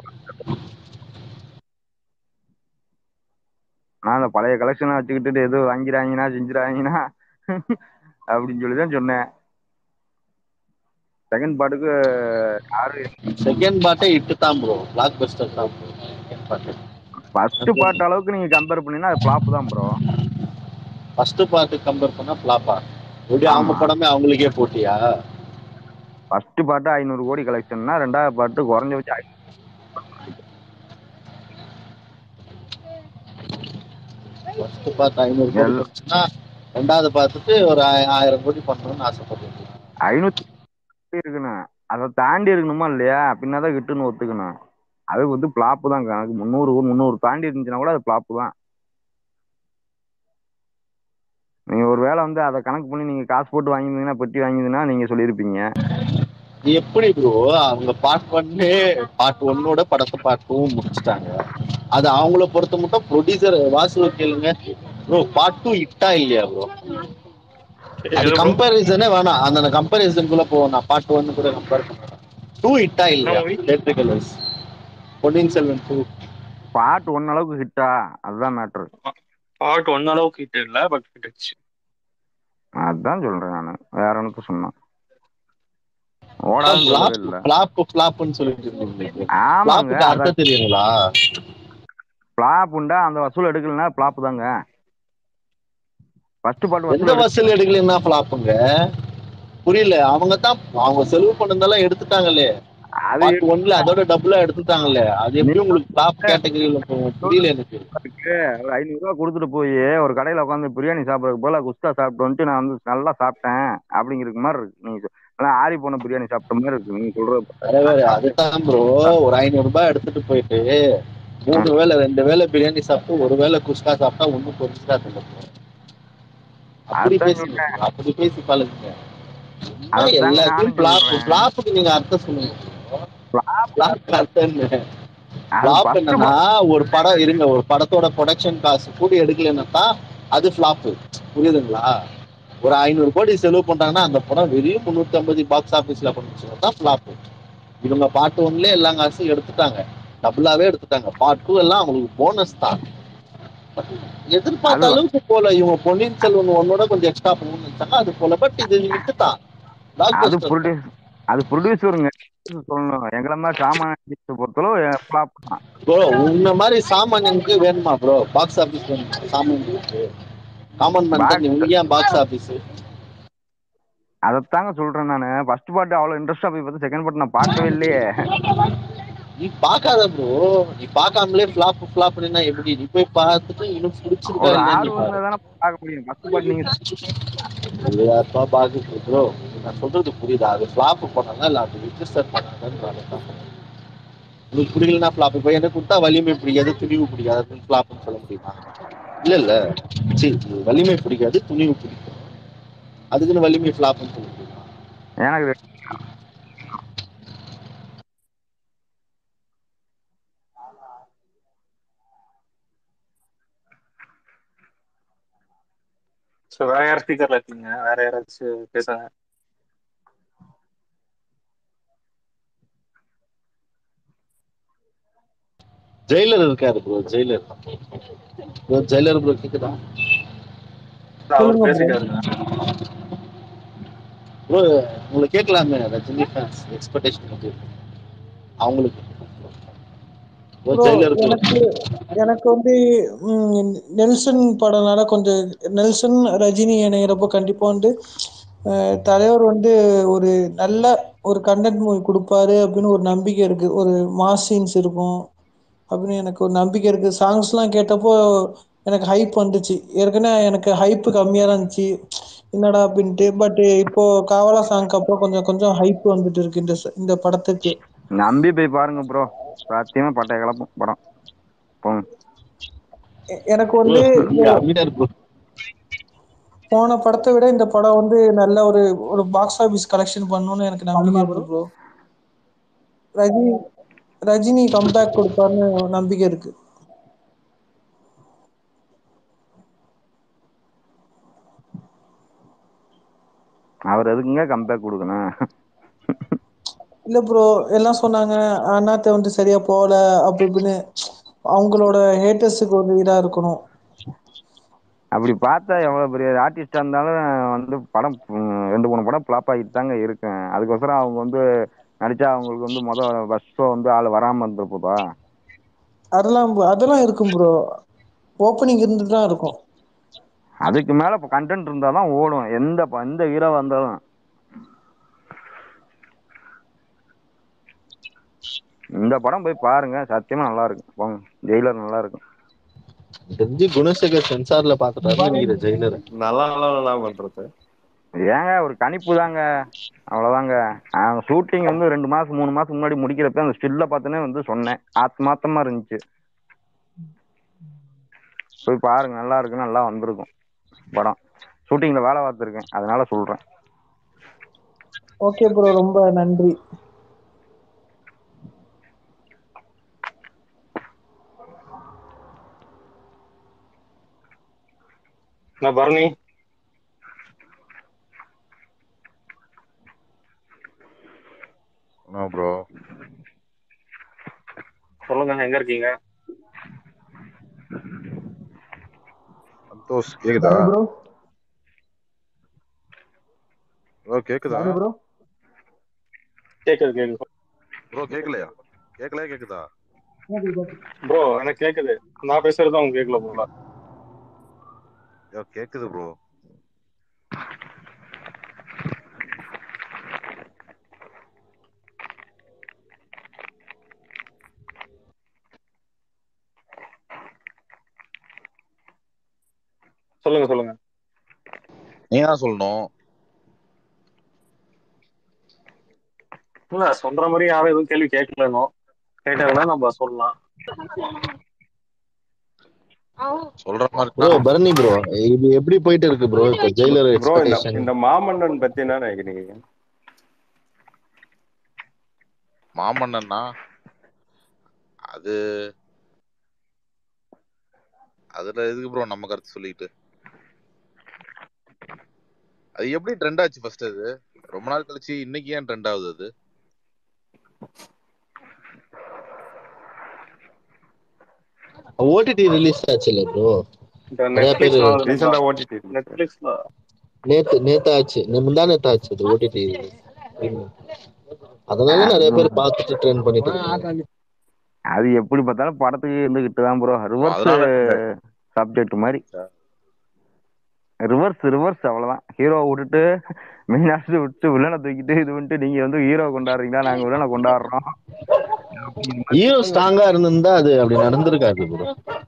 Speaker 5: நான் அந்த பழைய கலெக்ஷனை வச்சுக்கிட்டு எதுவும் வாங்கிடாங்கன்னா செஞ்சிடாங்கன்னா அப்படின்னு சொல்லி தான் சொன்னேன் செகண்ட் பார்ட்டுக்கு யாரு
Speaker 6: செகண்ட் பார்ட்டே இட்டு தான் ப்ரோ பிளாக் பஸ்டர் தான் bro second part
Speaker 5: first part அளவுக்கு நீங்க கம்பேர் பண்ணீங்கன்னா அது ஃபிளாப் தான் ப்ரோ
Speaker 6: ஃபர்ஸ்ட் பார்ட் கம்பேர் பண்ணா பிளாப்பா எப்படி
Speaker 5: ஆமா.
Speaker 6: அவங்க படமே அவங்களுக்கே போட்டியா
Speaker 5: ஃபர்ஸ்ட் பார்ட்டு ஐநூறு கோடி கலெக்ஷன்னா ரெண்டாவது பார்ட்டு குறைஞ்ச வச்சு ஐ-
Speaker 6: ஃபர்ஸ்ட் பார்ட் ஐநூறு கோடி
Speaker 5: எல்லாம்.
Speaker 6: போச்சுன்னா ரெண்டாவது பார்த்துட்டு ஒரு ஆய- ஆயிரம் கோடி பண்ணணும்னு ஆசைப்படுறீங்க
Speaker 5: ஐநூத்தி இருக்கணும் அதை தாண்டி இருக்கணுமா இல்லையா பின்னாதான் கிட்டுன்னு ஒத்துக்கணும் அது வந்து பிளாப்பு தான் கணக்கு முந்நூறு முந்நூறு தாண்டி இருந்துச்சுன்னா கூட அது பிளாப்பு தான் நீங்க ஒரு வேளை வந்து அதை கணக்கு பண்ணி நீங்க காசு போட்டு வாங்கியிருந்தீங்கன்னா பெட்டி வாங்கியிருந்தீங்கன்னா நீங்க சொல்லியிருப்பீங்க
Speaker 6: நீ எப்படி ப்ரோ அவங்க பார்ட் ஒன்னு பார்ட் ஒன்னோட படத்தை பார்ட் டூவும் முடிச்சிட்டாங்க அது அவங்கள பொறுத்த மட்டும் ப்ரொடியூசர் வாசுவ கேளுங்க ப்ரோ பார்ட் டூ இட்டா இல்லையா ப்ரோ அது கம்பேரிசனே வேணாம் அந்த கம்பேரிசனுக்குள்ள போவோம் நான் பார்ட் ஒன்னு கூட கம்பேர் பண்ணேன் டூ இட்டா இல்லையா theatrical wise Ponniyin Selvan two
Speaker 5: part one அளவுக்கு ஹிட்டா அதுதான் மேட்ரு
Speaker 1: பார்ட் ஒன் அளவுக்கு ஹிட் இல்ல பட் ஹிட்
Speaker 5: அதுதான் சொல்றேன் நான் வேற எனக்கு சொன்னேன் ஓடாதுன்னு சொல்லவே இல்ல
Speaker 6: பிளாப் பிளாப்னு சொல்லிட்டு இருந்தீங்க
Speaker 5: ஆமாங்க
Speaker 6: பிளாப்புக்கு அர்த்தம் தெரியுங்களா
Speaker 5: பிளாப் உண்டா அந்த வசூல் எடுக்கலன்னா பிளாப் தாங்க ஃபர்ஸ்ட் பார்ட்
Speaker 6: எந்த
Speaker 5: வசூல்
Speaker 6: வசூல் எடுக்கலன்னா பிளாப்புங்க புரியல அவங்க தான் அவங்க செலவு பண்ணதெல்லாம் எடுத்துட்டாங்களே
Speaker 5: அது
Speaker 6: பார்ட் ஒன்ல அதோட டபுளா எடுத்துட்டாங்களே அது எப்படி உங்களுக்கு டாப் கேட்டகரியில போகும் புரியல எனக்கு
Speaker 5: இருக்கு ஒரு ஐநூறு ரூபா கொடுத்துட்டு போய் ஒரு கடையில உட்காந்து பிரியாணி சாப்பிடறதுக்கு போல குஸ்கா சாப்பிட்டு வந்துட்டு நான் வந்து நல்லா சாப்பிட்டேன் அப்படிங்கிற மாதிரி இருக்கு நீங்க சொ- ஆனா ஆறி போன பிரியாணி சாப்பிட்ட மாதிரி இருக்கு நீங்க சொல்றது
Speaker 6: வேற வேற அதுதான் ப்ரோ ஒரு ஐநூறு ரூபாய் எடுத்துட்டு போயிட்டு மூணு வேளை ரெண்டு வேளை பிரியாணி சாப்பிட்டு ஒரு வேளை குஸ்கா சாப்பிட்டா ஒண்ணும் பொரிச்சுட்டா இல்லை bro. அப்படி
Speaker 5: அதான்
Speaker 6: பேசுங்க அப்படி பேசி பழகுங்க சும்மா
Speaker 5: அதாங்க
Speaker 6: எல்லாத்தையும்
Speaker 5: நானும்
Speaker 6: பிளாப்
Speaker 5: சொல்றேன்.
Speaker 6: பிளாப்புக்கு நீங்க அர்த்தம் சொல்லுங்க பிளாப் அர்த்தம் என்ன
Speaker 5: அது
Speaker 6: ஃபிளாப்
Speaker 5: first
Speaker 6: என்னன்னா ஒரு படம் இருங்க ஒரு படத்தோட ப்ரொடக்ஷன் காசு கூடி எடுக்கலன்னா தான் அது ஃபிளாப் புரியுதுங்களா ஒரு ஐநூறு கோடி செலவு பண்றாங்கன்னா அந்த படம் வெறும் முன்னூத்தி ஐம்பது பாக்ஸ் ஆபீஸ்ல பண்ணிச்சுன்னா தான் ஃபிளாப் இவங்க பார்ட் ஒன்ல எல்லா காசும் எடுத்துட்டாங்க டபுளாவே எடுத்துட்டாங்க பார்ட் டூ எல்லாம் அவங்களுக்கு போனஸ் தான் எதிர்பார்த்த
Speaker 5: அது-
Speaker 6: அளவுக்கு போல இவங்க பொன்னியின் செல்வன் ஒன்னோட கொஞ்சம் எக்ஸ்ட்ரா பண்ணணும்னு நினைச்சாங்க அது போல பட் இது விட்டுதான்
Speaker 5: அது
Speaker 6: Blockbuster.
Speaker 5: ப்ரொடியூஸ் அது ப்ரொடியூசருங்க சொல்லணும் எங்களை மாதிரி சாமானியத்தை பொறுத்தளவு ஃபிளாப் தான்
Speaker 6: ப்ரோ உன்ன மாதிரி சாமானியனுக்கு வேணுமா ப்ரோ பாக்ஸ் ஆபீஸ் வேணுமா சாமானியனுக்கு காமன் மேன் தான் நீ உனக்கு ஏன் பாக்ஸ் ஆபீஸ்
Speaker 5: அதைத்தாங்க சொல்றேன் நானு ஃபர்ஸ்ட் பார்ட் அவ்வளவு இன்ட்ரெஸ்டா போய் பார்த்து செகண்ட் பார்ட் நான் பார்க்கவே இல்லையே
Speaker 6: நீ பார்க்காத ப்ரோ நீ பார்க்காமலே ஃபிளாப் ஃபிளாப் எப்படி நீ போய் பார்த்துட்டு இன்னும் பிடிச்சிருக்கா
Speaker 5: ஒரு
Speaker 6: இல்லையா நீ
Speaker 5: ஆர்வம்
Speaker 6: பாரு.
Speaker 5: இருந்தா தானே பார்க்க முடியும் ஃபர்ஸ்ட் பார்ட் நீங்க
Speaker 6: எல்லாருப்பா பாக்குது ப்ரோ நான் சொல்றது புரியுதா அது ஃபிளாப் பண்ணாங்க இல்ல அது ரிஜிஸ்டர் பண்ணாங்கன்னு உனக்கு பிடிக்கலன்னா ஃபிளாப் இப்போ எனக்கு கொடுத்தா வலிமை பிடிக்காது துணிவு பிடிக்காது ஃபிளாப்னு சொல்ல முடியுமா இல்ல இல்ல சரி வலிமை பிடிக்காது துணிவு பிடிக்கும் அதுக்குன்னு வலிமை ஃபிளாப்னு சொல்ல முடியுமா
Speaker 5: எனக்கு
Speaker 1: ஸோ வேற யார் ஸ்பீக்கர்ல இருக்கீங்க வேற யாராச்சும் பேசுங்க
Speaker 6: ஜெயிலர் இருக்காரு bro Jailer bro Jailer bro கேக்குதா
Speaker 1: அவர்
Speaker 4: சொல்லுங்க bro.
Speaker 1: பேசிட்டாருங்க
Speaker 6: ப்ரோ உங்களுக்கு கேட்கலாமே ரஜினி ஃபேன்ஸ் எக்ஸ்பெக்டேஷன் வந்து அவங்களுக்கு ப்ரோ
Speaker 4: Bro,
Speaker 6: ஜெயிலர் ப்ரோ
Speaker 4: எனக்கு எனக்கு வந்து ம், நெல்சன் படம்னால கொஞ்சம் நெல்சன் ரஜினி இணைகிறப்போ கண்டிப்பா வந்து அஹ், தலைவர் வந்து ஒரு நல்ல ஒரு கண்டென்ட் மூவி கொடுப்பாரு அப்படின்னு ஒரு நம்பிக்கை இருக்கு ஒரு மாஸ் சீன்ஸ் இருக்கும் அப்படின்னு எனக்கு ஒரு நம்பிக்கை இருக்கு சாங்ஸ்லாம் கேட்டப்போ எனக்கு ஹைப் வந்துச்சு ஏற்கனவே எனக்கு ஹைப் கம்மியா தான் இருந்துச்சு என்னடா அப்படின்ட்டு பட் இப்போ காவலா சாங்க்கு அப்புறம் கொஞ்சம் கொஞ்சம் ஹைப் வந்துட்டு இருக்கு இந்த ச- இந்த படத்துக்கு
Speaker 5: நம்பி போய் பாருங்க ப்ரோ சத்தியமா பட்டைய கிளப்பும் படம் போங்க
Speaker 4: எ- எனக்கு வந்து
Speaker 6: நீங்க அமைதியா இரு bro.
Speaker 4: போன படத்தை விட இந்த படம் வந்து நல்ல ஒரு ஒரு பாக்ஸ் ஆபீஸ் கலெக்ஷன் பண்ணணும்னு எனக்கு நம்பிக்கை இருக்கு ப்ரோ ரஜினி ரஜினி கம்பேக் கொடுப்பாருன்னு நம்பிக்கை இருக்கு
Speaker 5: அவர் எதுக்குங்க கம்பேக் கொடுக்கணும்
Speaker 4: இல்ல ப்ரோ எல்லாம் சொன்னாங்க அண்ணாத்த வந்து சரியா போகல அப்படி இப்படின்னு அவங்களோட ஹேட்டர்ஸுக்கு ஒரு இதா இருக்கணும்
Speaker 5: அப்படி பார்த்தா எவ்வளவு பெரிய ஆர்டிஸ்டா இருந்தாலும் வந்து படம் ம், ரெண்டு மூணு படம் ஃபிளாப் ஆகிட்டு தாங்க இருக்கும் அதுக்கோசரம் அவங்க வந்து நடிச்சா அவங்களுக்கு வந்து முத ஃபர்ஸ்ட் ஷோ வந்து ஆள் வராம இருந்திருப்பா
Speaker 4: அதெல்லாம் அதெல்லாம் இருக்கும் ப்ரோ ஓப்பனிங் இருந்துட்டு தான் இருக்கும்
Speaker 5: அதுக்கு மேல இப்போ கண்டென்ட் இருந்தால் தான் ஓடும் எந்த ப- எந்த ஹீரோவா இருந்தாலும் இந்த படம் போய் பாருங்க சத்தியமா நல்லா இருக்கும் போங்க ஜெயிலர் நல்லா இருக்கும்
Speaker 6: தெரிஞ்சு குணசேகர் சென்சார்ல பாத்துட்டாரு நினைக்கிற ஜெயிலர்
Speaker 8: நல்லா நல்லா நல்லா பண்றது
Speaker 5: ஏங்க ஒரு கணிப்பு தாங்க அவ்வளவுதாங்க ஷூட்டிங் வந்து ரெண்டு மாசம் மூணு மாசம் முன்னாடி முடிக்கிறப்ப அந்த ஸ்டில்ல பார்த்தோன்னே வந்து சொன்னேன் ஆத்மாத்தமா இருந்துச்சு போய் பாருங்க நல்லா இருக்கு நல்லா வந்திருக்கும் படம் ஷூட்டிங்ல வேலை பார்த்துருக்கேன் அதனால சொல்றேன்
Speaker 4: ஓகே ப்ரோ ரொம்ப நன்றி
Speaker 1: நான் பரணி
Speaker 9: நோ ப்ரோ
Speaker 1: சொல்லுங்க எங்க இருக்கீங்க
Speaker 9: சந்தோஷ் கேக்குதா
Speaker 4: ப்ரோ
Speaker 9: ப்ரோ கேக்குதா
Speaker 4: ப்ரோ
Speaker 1: கேக்குது கேக்குது
Speaker 9: ப்ரோ கேக்கலையா கேக்கலையா கேக்குதா
Speaker 1: ப்ரோ எனக்கு கேக்குது நான் பேசுறது அவங்க கேட்கல போல
Speaker 9: யோ கேக்குது ப்ரோ
Speaker 1: சொல்லுங்க சொல்லுங்க
Speaker 9: நீங்க தான் சொல்லணும்
Speaker 1: இல்ல சொல்ற மாதிரி யாரும் எதுவும் கேள்வி கேட்கலனோ கேட்டாங்கன்னா நம்ம சொல்லலாம்
Speaker 9: சொல்ற மாதிரி
Speaker 6: ப்ரோ பரணி ப்ரோ இது எப்படி போயிட்டு இருக்கு ப்ரோ இப்ப ஜெயிலர்
Speaker 8: ப்ரோ இந்த
Speaker 6: எக்ஸ்பெக்டேஷன்
Speaker 8: இந்த மாமன்னன் பத்தி என்ன நினைக்கிறீங்க
Speaker 9: மாமன்னன்னா அது அதுல எதுக்கு ப்ரோ நம்ம கருத்து சொல்லிட்டு அது எப்படி ட்ரெண்ட் ஆச்சு ஃபர்ஸ்ட் அது ரொம்ப நாள் கழிச்சு இன்னைக்கு ஏன் ட்ரெண்ட் ஆகுது அது
Speaker 6: ஓடிடி ரிலீஸ் ஆச்சுல்ல ப்ரோ
Speaker 1: இந்த
Speaker 6: நிறைய பேர்
Speaker 1: நெட்ஃபிளிக்ஸ்ல
Speaker 8: ரீசெண்டா ஓடிடி
Speaker 1: நெட்ஃபிளிக்ஸ்ல
Speaker 6: நேத்து நேத்து ஆச்சு நே- முந்தா நேத்து ஆச்சு அது ஓடிடி அதனால நிறைய பேர் பார்த்துட்டு ட்ரெண்ட் பண்ணிட்டு இருக்காங்க
Speaker 5: அது எப்படி பார்த்தாலும் படத்துக்கு இருந்துகிட்டு தான் ப்ரோ ரிவர்ஸ்
Speaker 9: அதனால
Speaker 5: சப்ஜெக்ட் மாதிரி ரிவர்ஸ் ரிவர்ஸ் அவ்வளவுதான் ஹீரோ விட்டுட்டு மெயின் ஆஸ்ட் விட்டு வில்லனை தூக்கிட்டு இது பண்ணிட்டு நீங்க வந்து ஹீரோ கொண்டாடுறீங்களா நாங்க வில்லனை கொண்டாடுறோம்
Speaker 6: ஹீரோ ஸ்ட்ராங்கா இருந்திருந்தா அது அப்படி நடந்திருக்காது ப்ரோ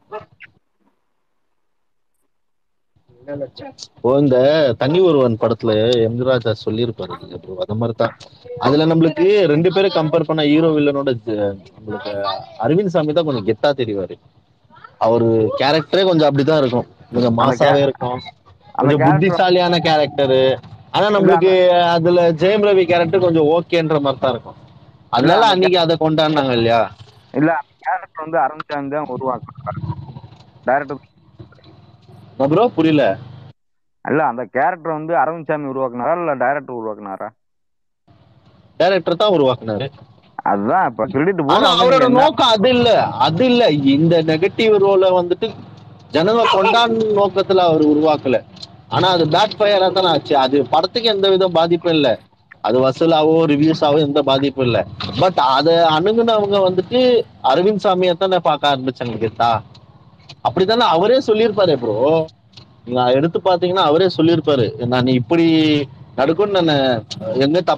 Speaker 6: ஓ இந்த தனி ஒருவன் படத்துல எம் ராஜா சொல்லியிருப்பாரு இல்லையா ப்ரோ அந்த மாதிரி தான் அதுல நம்மளுக்கு ரெண்டு பேரும் கம்பேர் பண்ண ஹீரோ வில்லனோட ஜ- நம்மளுக்கு அரவிந்த் சாமி தான் கொஞ்சம் கெத்தா தெரிவாரு அவரு கேரக்டரே கொஞ்சம் அப்படிதான் இருக்கும் கொஞ்சம் மாசாவே இருக்கும்
Speaker 5: அந்த
Speaker 6: கொஞ்சம்
Speaker 5: character-
Speaker 6: புத்திசாலியான கேரக்டரு ஆனா நம்மளுக்கு அதுல ஜெயம் ரவி கேரக்டர் கொஞ்சம் ஓகேன்ற மாதிரி தான் இருக்கும் அதனால
Speaker 5: அந்த
Speaker 6: அன்னைக்கு அதை கொண்டாடினாங்க இல்லையா
Speaker 5: இல்ல அந்த கேரக்டர் வந்து அரவிந்த் தான் உருவாக்குறாரு டைரக்டர்
Speaker 6: ப்ரோ புரியல
Speaker 5: இல்ல அந்த கேரக்டர் வந்து அரவிந்த் சாமி உருவாக்குனாரா இல்ல டைரக்டர் உருவாக்குனாரா
Speaker 6: டைரக்டர் தான் உருவாக்குனாரு
Speaker 5: அதுதான் இப்ப கிரெடிட்
Speaker 6: ஆனா அவரோட நோக்கம் அது இல்ல அது இல்ல இந்த நெகட்டிவ் ரோல வந்துட்டு ஜனங்க கொண்டாடும் நோக்கத்துல அவர் உருவாக்கல ஆனா அது பேக் ஃபயரா தானே ஆச்சு அது படத்துக்கு எந்த வித பாதிப்பும் இல்ல அது வசூலாவோ ரிவ்யூஸாவோ எந்த பாதிப்பும் இல்ல பட் அத அணுகுனவங்க வந்துட்டு அரவிந்த் சாமியை தானே பார்க்க ஆரம்பிச்சாங்க கேட்டா அப்படித்தானே அவரே சொல்லியிருப்பாரு ப்ரோ நீங்க எடுத்து பாத்தீங்கன்னா அவரே சொல்லியிருப்பாரு நான் இப்படி நடக்கும்னு நான் எங்க தப்பு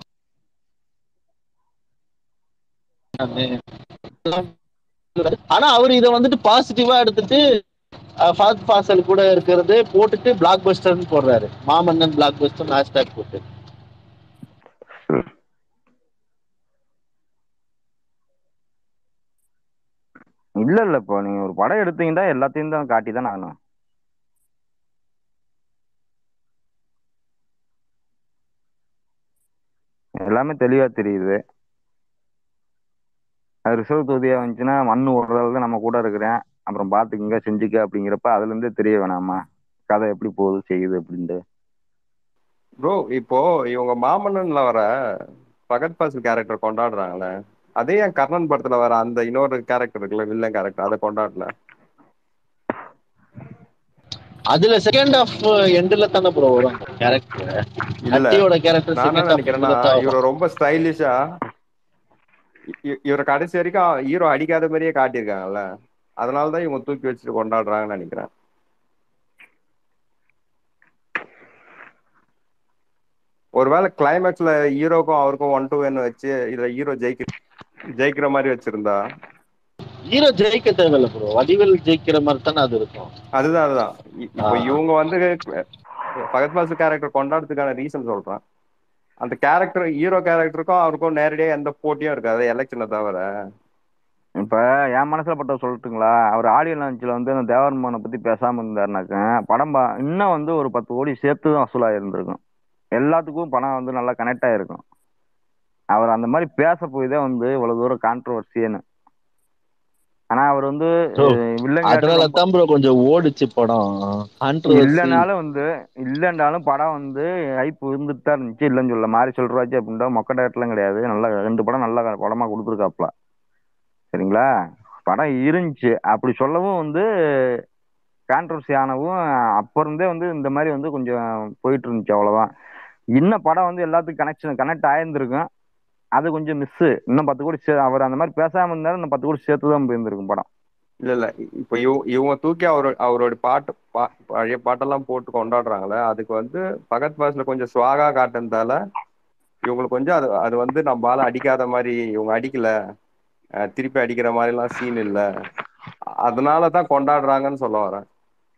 Speaker 6: ஆனா அவர் இத வந்துட்டு பாசிட்டிவா எடுத்துட்டு அஹ், ஃபஹத் ஃபாசல் கூட இருக்கிறது போட்டுட்டு பிளாக் பஸ்டர்னு போடுறாரு மாமன்னன் பிளாக் பஸ்டர் ஹேஷ்டேக் போட்டு
Speaker 5: இல்ல இல்ல இப்போ நீங்க ஒரு படம் எடுத்தீங்கன்னா எல்லாத்தையும் தான் காட்டி தான் ஆகணும் எல்லாமே தெளிவா தெரியுது அது ரிசர்வ் தொகுதியா வந்துச்சுன்னா மண்ணு ஓடுறதால தான் நம்ம கூட இருக்கிறேன் அப்புறம் பாத்துக்குங்க செஞ்சுக்க அப்படிங்கிறப்ப அதுல இருந்தே தெரிய வேணாமா கதை எப்படி போகுது செய்யுது அப்படின்ட்டு
Speaker 8: ப்ரோ இப்போ இவங்க மாமன்னன்ல வர பகத் பாசில் கேரக்டர் கொண்டாடுறாங்களே அதே என் கர்ணன் படத்துல வர அந்த இன்னொரு கேரக்டர் இருக்குல்ல வில்லன் கேரக்டர் அதை கொண்டாடல
Speaker 6: அதுல செகண்ட் ஆஃப் எண்ட்ல தானே ப்ரோ வரும் அந்த கேரக்டர்
Speaker 8: இல்ல
Speaker 6: நட்டியோட கேரக்டர்
Speaker 8: நான் என்ன
Speaker 6: செகண்ட்
Speaker 8: நினைக்கிறேன்னா
Speaker 6: ஆஃப்
Speaker 8: இவரை ரொம்ப ஸ்டைலிஷா இவரை கடைசி வரைக்கும் ஹீரோ அடிக்காத மாதிரியே காட்டியிருக்காங்கல்ல அதனாலதான் இவங்க தூக்கி வச்சுட்டு கொண்டாடுறாங்கன்னு நினைக்கிறேன் ஒருவேளை கிளைமேக்ஸ்ல ஹீரோக்கும் அவருக்கும் ஒன் டூ ஒன் வச்சு இதுல ஹீரோ ஜெயிக்க ஜெயிக்கிற மாதிரி வச்சிருந்தா
Speaker 6: ஹீரோ ஜெயிக்க தேவையில்ல ப்ரோ வடிவேல் ஜெயிக்கிற மாதிரி தானே அது இருக்கும்
Speaker 8: அதுதான் அதுதான் இ- இப்போ
Speaker 6: ஆ.
Speaker 8: இவங்க வந்து பகத் பாசு கேரக்டர் கொண்டாடுறதுக்கான ரீசன் சொல்றேன் அந்த கேரக்டர் ஹீரோ கேரக்டருக்கும் அவருக்கும் நேரடியா எந்த போட்டியும் இருக்காது எலெக்ஷனை தவிர
Speaker 5: இப்ப என் மனசுல பட்ட சொல்லட்டுங்களா அவர் ஆடியோ லான்ச்ல வந்து அந்த தேவர்மனை பத்தி பேசாம இருந்தாருனாக்க படம் பா- இன்னும் வந்து ஒரு பத்து கோடி சேர்த்து தான் வசூலா இருந்திருக்கும் எல்லாத்துக்கும் பணம் வந்து நல்லா கனெக்ட் ஆயிருக்கும் அவர் அந்த மாதிரி பேச போய் தான் வந்து இவ்வளவு தூரம் கான்ட்ரவர்சியன்னு ஆனா அவர் வந்து
Speaker 6: Bro,
Speaker 5: அஹ், வில்லன்
Speaker 6: அதனால
Speaker 5: character ரொம்ப-
Speaker 6: தான் ப்ரோ கொஞ்சம் ஓடிச்சு படம் கான்ட்ரவர்சி
Speaker 5: இல்லைனாலும் வந்து இல்லைன்றாலும் படம் வந்து ஹைப் இருந்துட்டு தான் இருந்துச்சு இல்லைன்னு சொல்ல மாதிரி சொல்றாச்சு அப்படின்ட்டா மொக்க டேரக்ட்லாம் கிடையாது நல்லா ரெண்டு படம் நல்ல படமா கொடுத்துருக்காப்ல சரிங்களா படம் இருந்துச்சு அப்படி சொல்லவும் வந்து கான்ட்ரவர்சி ஆனவும் அப்ப இருந்தே வந்து இந்த மாதிரி வந்து கொஞ்சம் போயிட்டு இருந்துச்சு அவ்வளவுதான் இன்னும் படம் வந்து எல்லாத்துக்கும் கனெக்ஷன் கனெக்ட் ஆயிருந்திருக்கும் அது கொஞ்சம் மிஸ் இன்னும் பத்து கோடி சே- அவர் அந்த மாதிரி பேசாம இருந்தாலும் இன்னும் பத்து கோடி சேர்த்து தான் போயிருந்திருக்கும் படம்
Speaker 8: இல்ல இல்ல இப்போ இவ இவங்க தூக்கி அவரோட அவரோட பாட்டு பா- பழைய பாட்டெல்லாம் போட்டு கொண்டாடுறாங்களே அதுக்கு வந்து பகத் பாஸ்ல கொஞ்சம் ஸ்வாகா காட்டுனதால இவங்களுக்கு கொஞ்சம் அது அது வந்து நம்மளால அடிக்காத மாதிரி இவங்க அடிக்கல அஹ் திருப்பி அடிக்கிற மாதிரி எல்லாம் சீன் இல்ல அதனால தான் கொண்டாடுறாங்கன்னு சொல்ல வரேன்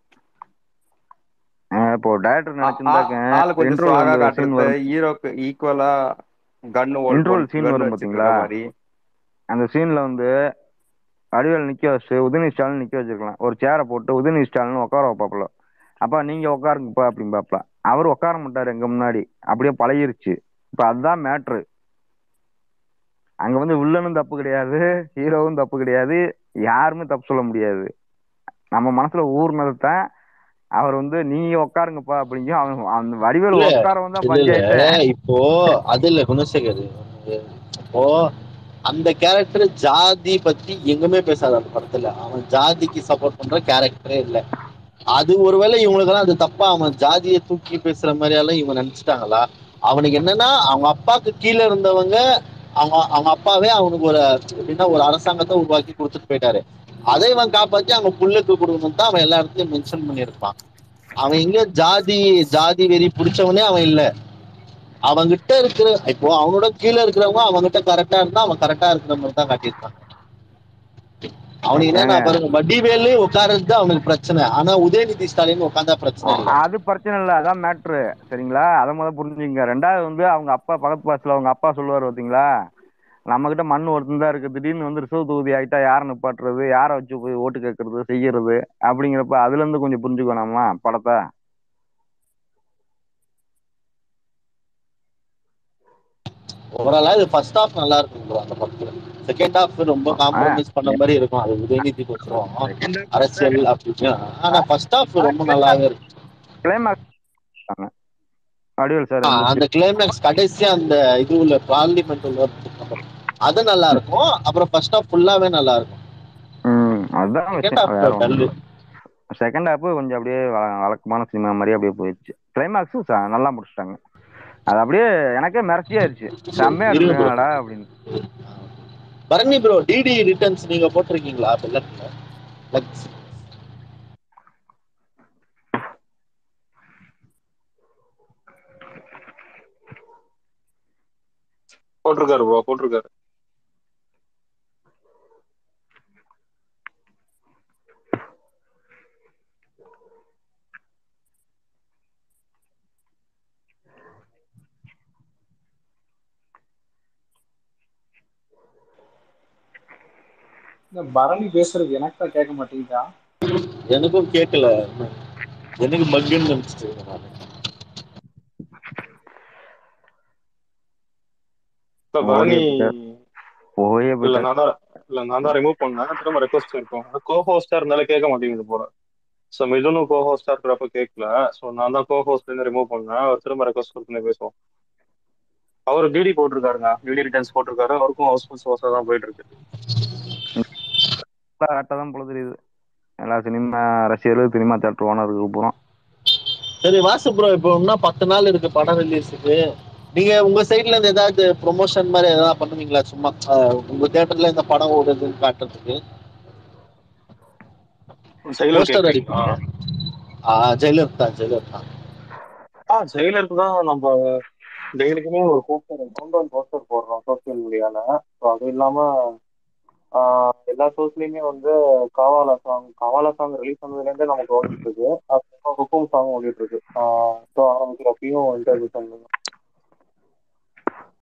Speaker 5: அஹ் இப்போ டேரக்டர்
Speaker 8: ஆ-
Speaker 5: நினைச்சிருந்தாக்க
Speaker 8: ஆளு கொஞ்சம்
Speaker 5: இன்ட்ரோல்
Speaker 8: ஸ்வாகா
Speaker 5: சீன்
Speaker 8: காட்டுறது
Speaker 5: வரும்
Speaker 8: ஹீரோக்கு ஈக்குவலா கன்னு
Speaker 5: Interval scene வரும் பாத்தீங்களா?
Speaker 8: மாதிரி
Speaker 5: அந்த சீன்ல வந்து வடிவேல் நிக்க வச்சு உதயநிதி ஸ்டாலின் நிக்க வச்சிருக்கலாம் ஒரு சேரை போட்டு உதயநிதி ஸ்டாலின் உட்கார வைப்பாப்புல அப்பா நீங்க உட்காருங்கப்பா அப்படிம்பாப்ல அவர் உட்கார மாட்டாரு எங்க முன்னாடி அப்படியே பழகிருச்சு இப்ப அதுதான் மேட்ரு அங்க வந்து வில்லனும் தப்பு கிடையாது ஹீரோவும் தப்பு கிடையாது யாருமே தப்பு சொல்ல முடியாது நம்ம மனசுல ஊர்னதான் அவர் வந்து நீங்க உட்காருங்கப்பா அப்படிங்க அவன் அந்த வடிவேல்
Speaker 6: இல்ல,
Speaker 5: உட்கார வந்தா
Speaker 6: இல்ல
Speaker 5: பஞ்சாயத்து
Speaker 6: இல்ல இப்போ அது இல்ல குணசேகர் இப்போ அந்த கேரக்டர் ஜாதி பத்தி எங்குமே பேசாத அந்த படத்துல அவன் ஜாதிக்கு சப்போர்ட் பண்ற கேரக்டரே இல்ல அது ஒருவேளை இவங்களுக்கெல்லாம் அது தப்பா அவன் ஜாதியை தூக்கி பேசுற மாதிரி எல்லாம் இவங்க நினைச்சிட்டாங்களா அவனுக்கு என்னன்னா அவங்க அப்பாக்கு கீழே இருந்தவங்க அவங்க அவங்க அப்பாவே அவனுக்கு ஒரு எப்படின்னா ஒரு அரசாங்கத்தை உருவாக்கி கொடுத்துட்டு போயிட்டாரு அதை இவன் காப்பாத்தி அவங்க புள்ளுக்கு கொடுக்கணும் தான் அவன் எல்லா இடத்துலயும் மென்ஷன் பண்ணியிருப்பான் அவன் எங்க ஜாதி ஜாதி வெறி பிடிச்சவனே அவன் இல்ல அவன்கிட்ட இருக்கிற இப்போ அவனோட கீழே இருக்கிறவங்க அவன்கிட்ட கரெக்டா இருந்தா அவன் கரெக்டா இருக்கிற மாதிரி தான் காட்டியிருக்கான் அவனுக்கு என்ன பாருங்க வடிவேலு உட்கார்றது அவனுக்கு பிரச்சனை ஆனா உதயநிதி ஸ்டாலின் உட்கார்ந்தா பிரச்சனை இல்ல
Speaker 5: அது பிரச்சனை இல்ல அதான் மேட்ரு சரிங்களா அதை முதல்ல புரிஞ்சுங்க ரெண்டாவது வந்து அவங்க அப்பா பக்கத்து பாசல அவங்க அப்பா சொல்லுவார் பார்த்தீங்களா நம்ம கிட்ட மண் ஒருத்தன் தான் இருக்கு திடீர்னு வந்து ரிசர்வ் தொகுதி ஆகிட்டா யாரை நிப்பாட்டுறது யாரை வச்சு போய் ஓட்டு கேட்கறது செய்யறது அப்படிங்கிறப்ப அதுல இருந்து கொஞ்சம் புரிஞ்சுக்கோ நம்ம படத்தை
Speaker 6: ஓவராலா இது ஃபர்ஸ்ட் ஹாஃப் நல்லா இருக்கும் bro அந்த படத்துல செகண்ட் ஹாஃப் ரொம்ப காம்ப்ரமைஸ் பண்ண மாதிரி இருக்கும் அது உதயநிதி கொஞ்சம் அரசியல் அப்படின்னு ஆனா ஃபர்ஸ்ட் ஹாஃப் ரொம்ப நல்லாவே இருக்கும்
Speaker 5: கிளைமேக்ஸ் வடிவேல் சார்
Speaker 6: ஆ, அந்த கிளைமேக்ஸ் கடைசியா அந்த இது உள்ள பார்லிமெண்ட் உள்ள அது நல்லா இருக்கும் அப்புறம் ஃபர்ஸ்ட் ஹாஃப் ஃபுல்லாவே நல்லா இருக்கும்
Speaker 5: ம் அதுதான்
Speaker 6: செகண்ட் ஹாஃப்
Speaker 5: விஷயம் வேற
Speaker 6: டல்லு
Speaker 5: செகண்ட் ஹாஃப் கொஞ்சம் அப்படியே வழ- வழக்கமான சினிமா மாதிரி அப்படியே போயிடுச்சு கிளைமேக்ஸும் நல்லா முடிச்சிட்டாங்க அது அப்படியே எனக்கே மிரட்சியாயிருச்சு செம்மையா
Speaker 6: இருங்க bro.
Speaker 5: இருக்குடா அப்படின்னு
Speaker 6: பரணி ப்ரோ டிடி ரிட்டர்ன்ஸ் நீங்க போட்டிருக்கீங்களா பெல்லட்ல லக்ஸ்
Speaker 1: போட்டிருக்காரு ப்ரோ போட்டிருக்காரு
Speaker 3: இந்த பரணி பேசுறது எனக்கு தான் கேட்க மாட்டேங்குதா
Speaker 6: எனக்கும் கேட்கல எனக்கு பக்குன்னு நினைச்சிட்டு இருக்கேன் நானு.
Speaker 1: இப்ப
Speaker 5: ஓடியே
Speaker 1: பரணி
Speaker 5: போயிட்டார் போயே
Speaker 1: இல்ல
Speaker 5: போயிட்டார்
Speaker 1: நான் தான் இல்ல நான் தான் ரிமூவ் பண்ணேன் திரும்ப ரெக்வஸ்ட் இருக்கும் கோ ஹோஸ்டா இருந்தாலும் கேட்க மாட்டேங்குது போல ஸோ மிதுனும் கோ ஹோஸ்டா இருக்கிறப்ப கேட்கல ஸோ நான் தான் கோ ஹோஸ்ட்ல இருந்து ரிமூவ் பண்ணேன் அவர் திரும்ப ரெக்வஸ்ட் கொடுத்து பேசுவோம் அவர் டிடி போட்டிருக்காருங்க டிடி ரிட்டர்ன்ஸ் போட்டிருக்காரு அவருக்கும் ஹவுஸ்ஃபுல் சோர்ஸா தான் போயிட்டு இருக்கு
Speaker 5: கரெக்டாக தான் போல தெரியுது எல்லா சினிமா ரசிகர்கள் சினிமா தேட்டர் ஓனருக்கு பூரா
Speaker 6: சரி வாசு ப்ரோ இப்போ இன்னும் பத்து நாள் இருக்கு படம் ரிலீஸுக்கு நீங்க உங்க சைட்ல இருந்து ஏதாவது ப்ரொமோஷன் மாதிரி ஏதாவது பண்ணுவீங்களா சும்மா அஹ், உங்க தேட்டர்ல இந்த படம் ஓடுதுன்னு காட்டுறதுக்கு
Speaker 1: ஜெயிலர்
Speaker 6: போஸ்டர்
Speaker 1: கேட்குறீங்களா
Speaker 6: அடிப்பீங்க ஆ ஜெயிலர் தான் ஜெயிலர் தான்
Speaker 1: ஆ ஜெயிலருக்கு தான் நம்ம டெய்லிக்குமே ஒரு போஸ்டர் கவுண்டவுன் போஸ்டர் போடுறோம் சோசியல் மீடியால ஸோ அது இல்லாம ஆஹ், எல்லா சோர்ஸ்லயுமே வந்து Kaavaalaa song Kaavaalaa song release பண்ணதுலேருந்தே நமக்கு ஓடிட்டு இருக்கு அதுக்கப்புறம் ஹுக்கும் சாங் ஓடிட்டு இருக்கு ஸோ ஆரம்பிக்கிறப்பையும் இன்டர்வியூ பண்ணுங்க